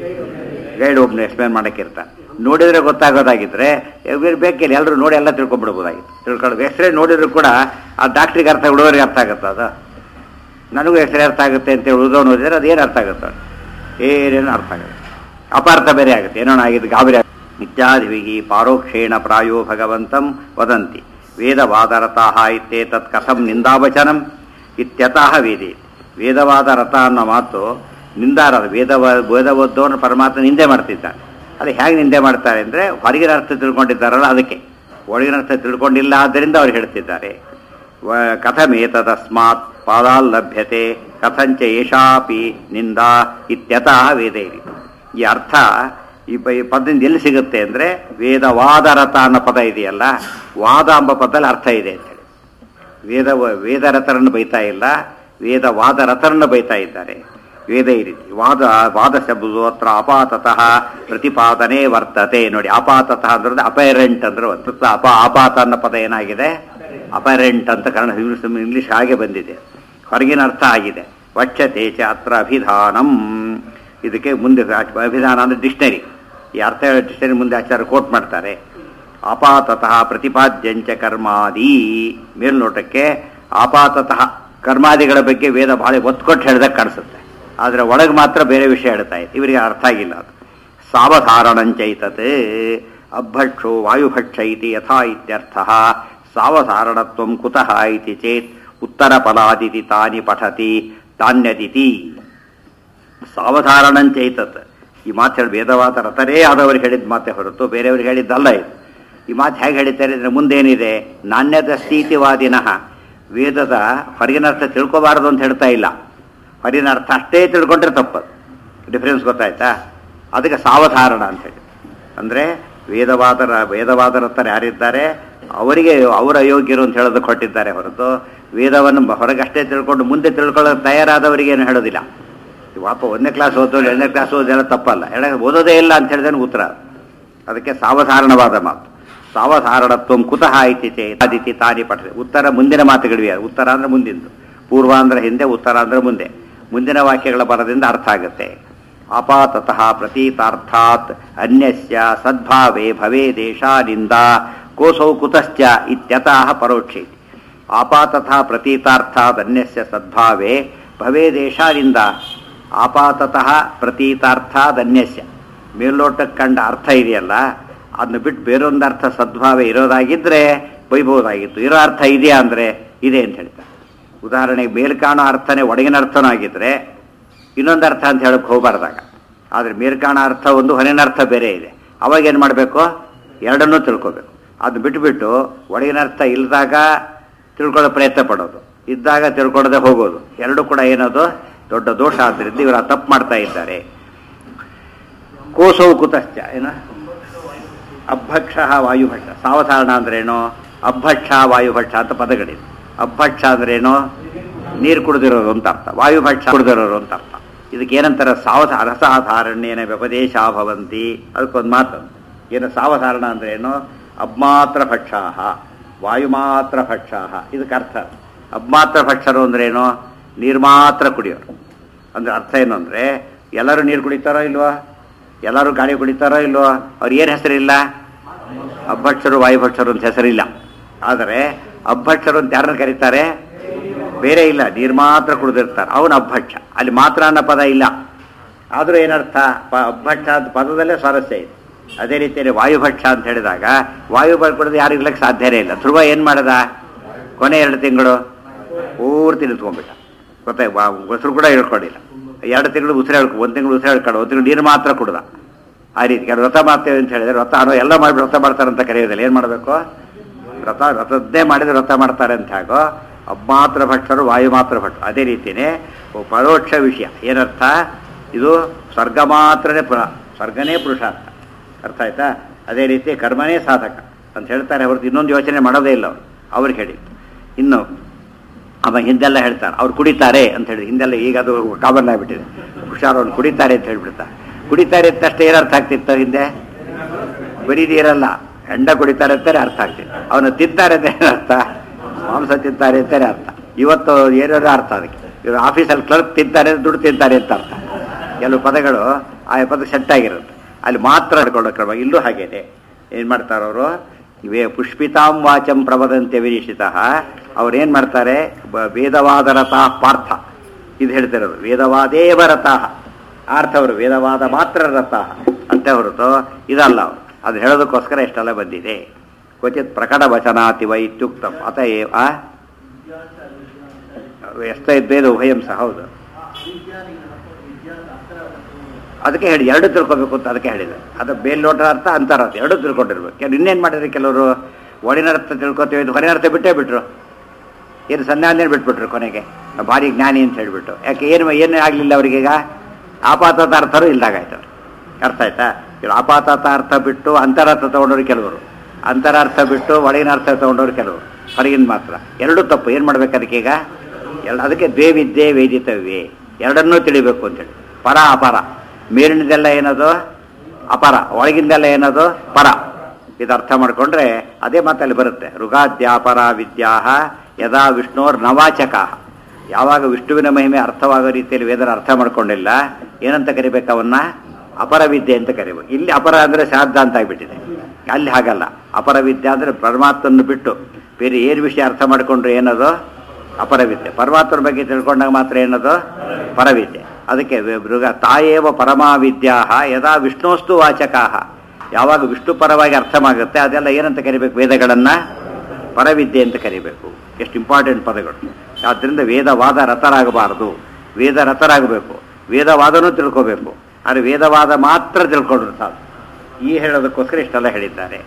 ಗೈಡ್ ಒಬ್ಬನು ಎಕ್ಸ್ಪ್ಲೇನ್ ಮಾಡೋಕ್ಕೆ ಇರ್ತಾನೆ ನೋಡಿದ್ರೆ ಗೊತ್ತಾಗೋದಾಗಿದ್ರೆ ಇವ್ರು ಬೇಕಿಲ್ಲ ಎಲ್ಲರೂ ನೋಡಿ ಎಲ್ಲ ತಿಳ್ಕೊಂಡ್ಬಿಡ್ಬೋದಾಗಿತ್ತು ತಿಳ್ಕೊಳ್ಳೋದು ಎಕ್ಸ್ರೇ ನೋಡಿದ್ರು ಕೂಡ ಆ ಡಾಕ್ಟ್ರಿಗೆ ಅರ್ಥ ಹುಡುಗರಿಗೆ ಅರ್ಥ ಆಗುತ್ತೆ ಅದು ನನಗೂ ಎಕ್ಸ್ರೇ ಅರ್ಥ ಆಗುತ್ತೆ ಅಂತ ಹೇಳಿ ಉಳಿದವನು ಓದಿದ್ರೆ ಅದೇನು ಅರ್ಥ ಆಗುತ್ತೆ ಏನೇನು ಅರ್ಥ ಆಗುತ್ತೆ ಅಪಾರ್ಥ ಬೇರೆ ಆಗುತ್ತೆ ಏನೋ ಆಗಿದ್ದು ಗಾಬರಿ ಆಗುತ್ತೆ ಇತ್ಯಾದಿವಿಗಿ ಪಾರೋಕ್ಷೇಣ ಪ್ರಾಯೋ ಭಗವಂತಂ ವದಂತಿ ವೇದವಾದರತಾಹ ಇತ್ಯೇತತ್ ಕಥಂ ನಿಂದಾವಚನಂ ಇತ್ಯತಃ ವೇದಿ ವೇದವಾದ ರಥ ಅನ್ನೋ ಮಾತು ನಿಂದಾರ ವೇದ ವೇದ ಓದ್ದವನು ಪರಮಾತ್ಮ ನಿಂದೆ ಮಾಡ್ತಿದ್ದಾನೆ ಅದು ಹೇಗೆ ನಿಂದೆ ಮಾಡ್ತಾರೆ ಅಂದರೆ ಹೊರಗಿನ ಅರ್ಥ ತಿಳ್ಕೊಂಡಿದ್ದಾರಲ್ಲ ಅದಕ್ಕೆ ಒಳಗಿನ ಅರ್ಥ ತಿಳ್ಕೊಂಡಿಲ್ಲ ಆದ್ದರಿಂದ ಅವ್ರು ಹೇಳ್ತಿದ್ದಾರೆ ವ- ಕಥಮೇತದಸ್ಮಾತ್ ಪಾದಾಲ್ ಲಭ್ಯತೆ ಕಥಂಚ ಏಷಾಪಿ ನಿಂದಾ ಇತ್ಯತಃ ವೇದ ಇದೆ ಈ ಅರ್ಥ ಈ ಪ- ಈ ಪದದಿಂದ ಎಲ್ಲಿ ಸಿಗುತ್ತೆ ಅಂದರೆ ವೇದವಾದ ರಥ ಅನ್ನೋ ಪದ ಇದೆಯಲ್ಲ ವಾದ ಎಂಬ ಪದದಲ್ಲಿ ಅರ್ಥ ಇದೆ ಅಂತೇಳಿ ವೇದ ವೇದರಥರನ್ನು ಬೈತಾ ಇಲ್ಲ ವೇದವಾದ ರಥರನ್ನು ಬೈತಾ ಇದ್ದಾರೆ ವೇದ ಈ ರೀತಿ ವಾದ ವಾದ ಶಬ್ದವು ಹತ್ರ ಅಪಾತತಃ ಪ್ರತಿಪಾದನೆ ವರ್ತತೆ ನೋಡಿ ಅಪಾತತಃ ಅಂದ್ರೆ ಅಪೈರೆಂಟ್ ಅಂದ್ರೆ ಒಂದು ಅಪ ಆಪಾತ ಅನ್ನೋ ಪದ ಏನಾಗಿದೆ ಅಪೈರೆಂಟ್ ಅಂತ ಕನ್ನಡ ಇಂಗ್ಲಿಷ್ ಇಂಗ್ಲಿಷ್ ಹಾಗೆ ಬಂದಿದೆ ಹೊರಗಿನ ಅರ್ಥ ಆಗಿದೆ ವಕ್ಷತೆ ಚ ಅತ್ರ ಅಭಿಧಾನಂ ಇದಕ್ಕೆ ಮುಂದೆ ಅಭಿಧಾನ ಅಂದ್ರೆ ಡಿಕ್ಷನರಿ ಈ ಅರ್ಥ ಡಿಕ್ಷನರಿ ಮುಂದೆ ಆಚಾರ್ಯ ಕೋಟ್ ಮಾಡ್ತಾರೆ ಅಪಾತತಃ ಪ್ರತಿಪಾದ್ಯಂಚ ಕರ್ಮಾದಿ ಮೇಲ್ನೋಟಕ್ಕೆ ಆಪಾತತಃ ಕರ್ಮಾದಿಗಳ ಬಗ್ಗೆ ವೇದ ಭಾಳ ಒತ್ಕೊಟ್ಟು ಹೇಳ್ದಾಗ ಕಾಣಿಸುತ್ತೆ ಆದರೆ ಒಳಗೆ ಮಾತ್ರ ಬೇರೆ ವಿಷಯ ಹೇಳ್ತಾ ಇತ್ತು ಇವರಿಗೆ ಅರ್ಥ ಆಗಿಲ್ಲ ಅದು ಸಾವಧಾರಣಂಚೈತತೆ ಅಭಕ್ಷೋ ವಾಯುಭಕ್ಷ ಇತಿ ಯಥಾ ಇತ್ಯರ್ಥ ಸಾವಧಾರಣತ್ವ ಕುತಃ ಇತಿ ಚೇತ್ ಉತ್ತರ ಫಲಾದಿತಿ ತಾನಿ ಪಠತಿ ತಾನ್ಯದಿತಿ ಸಾವಧಾರಣಂಚೈತತ್ ಈ ಮಾತು ಹೇಳಿ ವೇದವಾದ ರಥರೇ ಆದವರು ಹೇಳಿದ ಮಾತೆ ಹೊರತು ಬೇರೆಯವ್ರಿಗೆ ಹೇಳಿದ್ದಲ್ಲ ಇದು ಈ ಮಾತು ಹೇಗೆ ಹೇಳಿದ್ದಾರೆ ಅಂದರೆ ಮುಂದೇನಿದೆ ನಾಣ್ಯದ ಸ್ಥಿತಿವಾದಿನಃ ವೇದದ ಹೊರಗಿನ ಅರ್ಥ ತಿಳ್ಕೋಬಾರದು ಅಂತ ಹೇಳ್ತಾ ಇಲ್ಲ ಹೊರಗಿನ ಅರ್ಥ ಅಷ್ಟೇ ತಿಳ್ಕೊಂಡ್ರೆ ತಪ್ಪದು ಡಿಫ್ರೆನ್ಸ್ ಗೊತ್ತಾಯ್ತಾ ಅದಕ್ಕೆ ಸಾವಧಾರಣ ಅಂತ ಹೇಳಿ ಅಂದರೆ ವೇದವಾದರ ವೇದವಾದರತ್ತರ ಯಾರಿದ್ದಾರೆ ಅವರಿಗೆ ಅವರ ಅಯೋಗ್ಯರು ಅಂತ ಹೇಳೋದು ಕೊಟ್ಟಿದ್ದಾರೆ ಹೊರತು ವೇದವನ್ನು ಹೊರಗಷ್ಟೇ ತಿಳ್ಕೊಂಡು ಮುಂದೆ ತಿಳ್ಕೊಳ್ಳೋಕೆ ತಯಾರಾದವರಿಗೆ ಏನು ಹೇಳೋದಿಲ್ಲ ಈ ವಾಪ ಒಂದನೇ ಕ್ಲಾಸ್ ಓದೋ ಎರಡನೇ ಕ್ಲಾಸ್ ಓದೋದೆಲ್ಲ ತಪ್ಪಲ್ಲ ಎರಡನೇ ಓದೋದೇ ಇಲ್ಲ ಅಂತ ಹೇಳಿದ್ರೆ ಉತ್ತರ ಅದಕ್ಕೆ ಸಾವಧಾರಣವಾದ ಮಾತು ಸಾವಧಾರಣತ್ವ ಕುತಃ ಐತಿ ಚೇತಾದಿತಿ ತಾನಿ ಪಠ ಉತ್ತರ ಮುಂದಿನ ಮಾತುಗಳಿವೆ ಉತ್ತರ ಅಂದ್ರೆ ಮುಂದಿಂದು ಪೂರ್ವ ಅಂದ್ರೆ ಹಿಂದೆ ಉತ್ತರ ಅಂದ್ರೆ ಮುಂದೆ ಮುಂದಿನ ವಾಕ್ಯಗಳ ಬರದಿಂದ ಅರ್ಥ ಆಗುತ್ತೆ ಅಪಾತತಃ ಪ್ರತೀತಾರ್ಥಾತ್ ಅನ್ಯಸ್ಯ ಸದ್ಭಾವೇ ಭವೇ ದೇಶಾನಿಂದ ಕೋಸೌ ಕುತಶ್ಚ ಇತ್ಯತಃ ಪರೋಕ್ಷೇತಿ ಆಪಾತತಃ ಪ್ರತೀತಾರ್ಥಾತ್ ಅನ್ಯಸ್ಯ ಸದ್ಭಾವೇ ಭವೇ ದೇಶಾನಿಂದ ಆಪಾತತಃ ಪ್ರತೀತಾರ್ಥಾದ್ ಅನ್ಯಸ್ಯ ಮೇಲ್ನೋಟಕ್ಕೆ ಕಂಡ ಅರ್ಥ ಇದೆಯಲ್ಲ ಅದನ್ನ ಬಿಟ್ಟು ಬೇರೊಂದು ಅರ್ಥ ಸದ್ಭಾವ ಇರೋದಾಗಿದ್ದರೆ ಬೈಬಹುದಾಗಿತ್ತು ಇರೋ ಅರ್ಥ ಇದೆಯಾ ಅಂದರೆ ಇದೆ ಅಂತ ಹೇಳ್ತಾರೆ ಉದಾಹರಣೆಗೆ ಮೇಲ್ ಕಾಣೋ ಅರ್ಥನೇ ಒಳಗಿನ ಅರ್ಥನೂ ಆಗಿದ್ರೆ ಇನ್ನೊಂದು ಅರ್ಥ ಅಂತ ಹೇಳಕ್ಕೆ ಹೋಗಬಾರ್ದಾಗ ಆದರೆ ಮೇಲ್ಕಾಣ ಅರ್ಥ ಒಂದು ಹೊರಗಿನ ಅರ್ಥ ಬೇರೆ ಇದೆ ಅವಾಗ ಏನು ಮಾಡಬೇಕು ಎರಡನ್ನೂ ತಿಳ್ಕೊಬೇಕು ಅದು ಬಿಟ್ಟುಬಿಟ್ಟು ಒಳಗಿನ ಅರ್ಥ ಇಲ್ಲದಾಗ ತಿಳ್ಕೊಳ್ಳೋ ಪ್ರಯತ್ನ ಪಡೋದು ಇದ್ದಾಗ ತಿಳ್ಕೊಳ್ಳದೆ ಹೋಗೋದು ಎರಡೂ ಕೂಡ ಏನದು ದೊಡ್ಡ ದೋಷ ಆದ್ದರಿಂದ ಇವರು ತಪ್ಪು ಮಾಡ್ತಾ ಇದ್ದಾರೆ ಕೋಸವು ಕುತಶ್ಚ ಏನ ಅಭಕ್ಷ ವಾಯುಭಕ್ಷ ಸಾವಧಾರಣ ಅಂದ್ರೇನು ಅಭಕ್ಷ ವಾಯುಭಕ್ಷ ಅಂತ ಪದಗಳಿದೆ ಅಭಕ್ಷ ಅಂದ್ರೇನು ನೀರು ಕುಡಿದಿರೋರು ಅಂತ ಅರ್ಥ ವಾಯುಭಕ್ಷ ಕುಡಿದಿರೋರು ಅಂತ ಅರ್ಥ ಇದಕ್ಕೆ ಏನಂತಾರೆ ಸಾವಧ ರಸಾಧಾರಣ್ಯನ ವ್ಯಪದೇಶ ಭವಂತಿ ಅದಕ್ಕೊಂದು ಮಾತು ಏನು ಸಾವಧಾರಣ ಅಂದ್ರೇನು ಅಬ್ಮಾತ್ರ ಭಕ್ಷಾಹ ವಾಯುಮಾತ್ರ ಭಕ್ಷಾಹ ಇದಕ್ಕೆ ಅರ್ಥ ಅಬ್ಮಾತ್ರ ಭಕ್ಷರು ಅಂದ್ರೇನು ನೀರು ಮಾತ್ರ ಕುಡಿಯೋರು ಅಂದ್ರೆ ಅರ್ಥ ಏನು ಅಂದರೆ ಎಲ್ಲರೂ ನೀರು ಕುಡಿತಾರೋ ಇಲ್ವೋ ಎಲ್ಲರೂ ಗಾಳಿ ಕುಡಿತಾರೋ ಇಲ್ವೋ ಅವ್ರು ಏನು ಹೆಸರಿಲ್ಲ ಅಭಕ್ಷರು ವಾಯುಭಕ್ಷರು ಅಂತ ಹೆಸರಿಲ್ಲ ಆದರೆ ಅಭಕ್ಷರು ಅಂತ ಯಾರನ್ನ ಕರೀತಾರೆ ಬೇರೆ ಇಲ್ಲ ನೀರು ಮಾತ್ರ ಕುಡಿದಿರ್ತಾರೆ ಅವನು ಅಭಕ್ಷ ಅಲ್ಲಿ ಮಾತ್ರ ಅನ್ನೋ ಪದ ಇಲ್ಲ ಆದರೂ ಏನರ್ಥ ಪ ಅಭಕ್ಷ ಅಂತ ಪದದಲ್ಲೇ ಸ್ವಾರಸ್ಯ ಇದೆ ಅದೇ ರೀತಿಯಲ್ಲಿ ವಾಯುಭಕ್ಷ ಅಂತ ಹೇಳಿದಾಗ ವಾಯು ಬರ್ಕೊಡೋದು ಯಾರು ಇರ್ಲಿಕ್ಕೆ ಸಾಧ್ಯನೇ ಇಲ್ಲ ಧ್ರುವ ಏನು ಮಾಡದ ಕೊನೆ ಎರಡು ತಿಂಗಳು ಪೂರ್ತಿ ನಿಂತ್ಕೊಂಡ್ಬಿಟ್ಟ ಗೊತ್ತಾಗ ಉಸಿರು ಕೂಡ ಹೇಳ್ಕೊಂಡಿಲ್ಲ ಎರಡು ತಿಂಗಳು ಉಸಿರು ಹೇಳ್ಕೊ ಒಂದು ತಿಂಗಳು ಉಸಿರು ಹೇಳ್ಕೊಂಡು ಒಂದು ತಿಂಗಳು ನೀರು ಮಾತ್ರ ಕುಡ್ದ ಆ ರೀತಿ ಕೆಲವು ವ್ರತ ಮಾಡ್ತೇವೆ ಅಂತ ಹೇಳಿದ್ರೆ ವ್ರತ ಅನ್ನೋ ಎಲ್ಲ ಮಾಡಿ ವ್ರತ ಮಾಡ್ತಾರೆ ಅಂತ ಕರೆಯೋದಿಲ್ಲ ಏನು ಮಾಡಬೇಕು ವ್ರತ ವ್ರತದ್ದೇ ಮಾಡಿದ್ರೆ ವ್ರತ ಮಾಡ್ತಾರೆ ಅಂತ ಹಾಗೋ ಅಬ್ಮಾತ್ರ ಭಕ್ಷರು ವಾಯು ಮಾತ್ರ ಭಟ್ರು ಅದೇ ರೀತಿಯೇ ಪರೋಕ್ಷ ವಿಷಯ ಏನರ್ಥ ಇದು ಸ್ವರ್ಗ ಮಾತ್ರನೇ ಪುರ ಸ್ವರ್ಗನೇ ಪುರುಷಾರ್ಥ ಅರ್ಥ ಆಯ್ತಾ ಅದೇ ರೀತಿ ಕರ್ಮನೇ ಸಾಧಕ ಅಂತ ಹೇಳ್ತಾರೆ ಹೊರತು ಇನ್ನೊಂದು ಯೋಚನೆ ಮಾಡೋದೇ ಇಲ್ಲ ಅವರು ಅವ್ರಿಗೆ ಹೇಳಿ ಇನ್ನು ಅವ ಹಿಂದೆಲ್ಲ ಹೇಳ್ತಾರೆ ಅವ್ರು ಕುಡಿತಾರೆ ಅಂತ ಹೇಳಿ ಹಿಂದೆಲ್ಲ ಈಗ ಅದು ಕಾಮನ್ ಆಗಿಬಿಟ್ಟಿದೆ ಹುಷಾರು ಅವ್ರು ಕುಡಿತಾರೆ ಅಂತ ಹೇಳ್ಬಿಡ್ತಾರೆ ಕುಡಿತಾರೆ ಅಂತ ಅಷ್ಟೇ ಏನರ್ಥ ಆಗ್ತಿತ್ತು ಹಿಂದೆ ಬರೀ ನೀರಲ್ಲ ಹೆಂಡ ಕುಡಿತಾರೆ ಅಂತಾನೆ ಅರ್ಥ ಆಗ್ತಿತ್ತು ಅವನು ತಿಂತಾರೆ ಅಂತ ಅರ್ಥ ಮಾಂಸ ತಿಂತಾರೆ ಅಂತಾನೆ ಅರ್ಥ ಇವತ್ತು ಏನಾದ್ರು ಅರ್ಥ ಅದಕ್ಕೆ ಇವರು ಆಫೀಸಲ್ಲಿ ಕ್ಲರ್ಕ್ ತಿಂತಾರೆ ದುಡ್ಡು ತಿಂತಾರೆ ಅಂತ ಅರ್ಥ ಕೆಲವು ಪದಗಳು ಆ ಪದ ಸೆಟ್ ಆಗಿರುತ್ತೆ ಅಲ್ಲಿ ಮಾತ್ರ ಹಿಡ್ಕೊಳ್ಳೋ ಕ್ರಮ ಇಲ್ಲೂ ಹಾಗೇನೆ ಏನು ಮಾಡ್ತಾರವರು ಇವೇ ಪುಷ್ಪಿತಾಂ ವಾಚಂ ಪ್ರವದಂತೆ ವಿನಿಷಿತ ಅವ್ರು ಏನು ಮಾಡ್ತಾರೆ ಬ- ವೇದವಾದ ರಥಃ ಪಾರ್ಥ ಇದು ಹೇಳ್ತಿರೋದು ವೇದವಾದೇವ ರಥಃ ಅರ್ಥ ಅವರು ವೇದವಾದ ಮಾತ್ರ ರಥಃ ಅಂತ ಹೊರತು ಇದಲ್ಲ ಅವರು ಅದು ಹೇಳೋದಕ್ಕೋಸ್ಕರ ಇಷ್ಟೆಲ್ಲ ಬಂದಿದೆ ಕ್ವಚಿತ್ ಪ್ರಕಟ ವಚನಾತಿ ವೈ ಇತ್ಯುಕ್ತಂ ಅತ ಏವ ಎಷ್ಟ ಇದ್ದೇದು ಉಭಯಂ ಸಹ ಹೌದು ಅದಕ್ಕೆ ಹೇಳಿ ಎರಡು ತಿಳ್ಕೊಬೇಕು ಅಂತ ಅದಕ್ಕೆ ಹೇಳಿದೆ ಅದು ಮೇಲ್ನೋಟ ಅರ್ಥ ಅಂತರ ಅರ್ಥ ಎರಡು ತಿಳ್ಕೊಂಡಿರ್ಬೇಕು ಕೆಲವು ಇನ್ನೇನು ಮಾಡಿದ್ರೆ ಕೆಲವರು ಒಡಿನ ಅರ್ಥ ತಿಳ್ಕೊತೀವಿ ಇದು ಹೊರಗಿನ ಅರ್ಥ ಬಿಟ್ಟೇ ಬಿಟ್ರು ಏನು ಸಂಧ್ಯಾನೇನು ಬಿಟ್ಬಿಟ್ರು ಕೊನೆಗೆ ಭಾರಿ ಜ್ಞಾನಿ ಅಂತ ಹೇಳಿಬಿಟ್ಟು ಯಾಕೆ ಏನು ಏನು ಆಗಲಿಲ್ಲ ಅವರಿಗೀಗ ಆಪಾತದ ಅರ್ಥರೂ ಇಲ್ದಾಗಾಯ್ತು ಅವ್ರು ಅರ್ಥ ಆಯ್ತಾ ಇವ್ರು ಆಪಾತದ ಅರ್ಥ ಬಿಟ್ಟು ಅಂತರಾರ್ಥ ತಗೊಂಡವ್ರು ಕೆಲವರು ಅಂತರಾರ್ಥ ಬಿಟ್ಟು ಒಳಗಿನ ಅರ್ಥ ತಗೊಂಡವ್ರು ಕೆಲವರು ಹೊರಗಿನ ಮಾತ್ರ ಎರಡೂ ತಪ್ಪು ಏನು ಮಾಡ್ಬೇಕು ಅದಕ್ಕೆ ಈಗ ಎರಡು ಅದಕ್ಕೆ ದ್ವೇ ವಿದ್ಯೆ ವೇದಿತವ್ಯೆ ಎರಡನ್ನೂ ತಿಳಿಬೇಕು ಅಂತೇಳಿ ಪರ ಅಪರ ಮೇಲಿನದೆಲ್ಲ ಏನದು ಅಪರ ಒಳಗಿಂದೆಲ್ಲ ಏನದು ಪರ ಇದು ಅರ್ಥ ಮಾಡಿಕೊಂಡ್ರೆ ಅದೇ ಮಾತಲ್ಲಿ ಬರುತ್ತೆ ಋಗಾದ್ಯಾಪರ ವಿದ್ಯಾ ಯದಾ ವಿಷ್ಣೋರ್ ನವಾಚಕ ಯಾವಾಗ ವಿಷ್ಣುವಿನ ಮಹಿಮೆ ಅರ್ಥವಾಗೋ ರೀತಿಯಲ್ಲಿ ವೇದನ ಅರ್ಥ ಮಾಡ್ಕೊಂಡಿಲ್ಲ ಏನಂತ ಕರಿಬೇಕು ಅವನ್ನ ಅಪರ ವಿದ್ಯೆ ಅಂತ ಕರಿಬೇಕು ಇಲ್ಲಿ ಅಪರ ಅಂದರೆ ಶ್ರಾದ್ದ ಅಂತ ಆಗಿಬಿಟ್ಟಿದೆ ಅಲ್ಲಿ ಹಾಗಲ್ಲ ಅಪರ ವಿದ್ಯೆ ಅಂದರೆ ಪರಮಾತ್ಮನ್ನು ಬಿಟ್ಟು ಬೇರೆ ಏನು ವಿಷಯ ಅರ್ಥ ಮಾಡಿಕೊಂಡ್ರೆ ಏನದು ಅಪರವಿದ್ಯೆ ಪರಮಾತ್ಮರ ಬಗ್ಗೆ ತಿಳ್ಕೊಂಡಾಗ ಮಾತ್ರ ಏನದು ಪರವಿದ್ಯೆ ಅದಕ್ಕೆ ವ- ಮೃಗ ತಾಯೇವ ಪರಮಾವಿದ್ಯಾ ಯದಾ ವಿಷ್ಣುಸ್ತು ವಾಚಕಾಹ ಯಾವಾಗ ವಿಷ್ಣು ಪರವಾಗಿ ಅರ್ಥವಾಗುತ್ತೆ ಅದೆಲ್ಲ ಏನಂತ ಕರಿಬೇಕು ವೇದಗಳನ್ನು ಪರವಿದ್ಯೆ ಅಂತ ಕರಿಬೇಕು ಎಷ್ಟು ಇಂಪಾರ್ಟೆಂಟ್ ಪದಗಳು ಆದ್ದರಿಂದ ವೇದವಾದ ರಥರಾಗಬಾರದು ವೇದ ರಥರಾಗಬೇಕು ವೇದವಾದನೂ ತಿಳ್ಕೋಬೇಕು ಆದರೆ ವೇದವಾದ ಮಾತ್ರ ತಿಳ್ಕೊಂಡ್ರು ಸಾಕು ಈ ಹೇಳೋದಕ್ಕೋಸ್ಕರ ಇಷ್ಟೆಲ್ಲ ಹೇಳಿದ್ದಾರೆ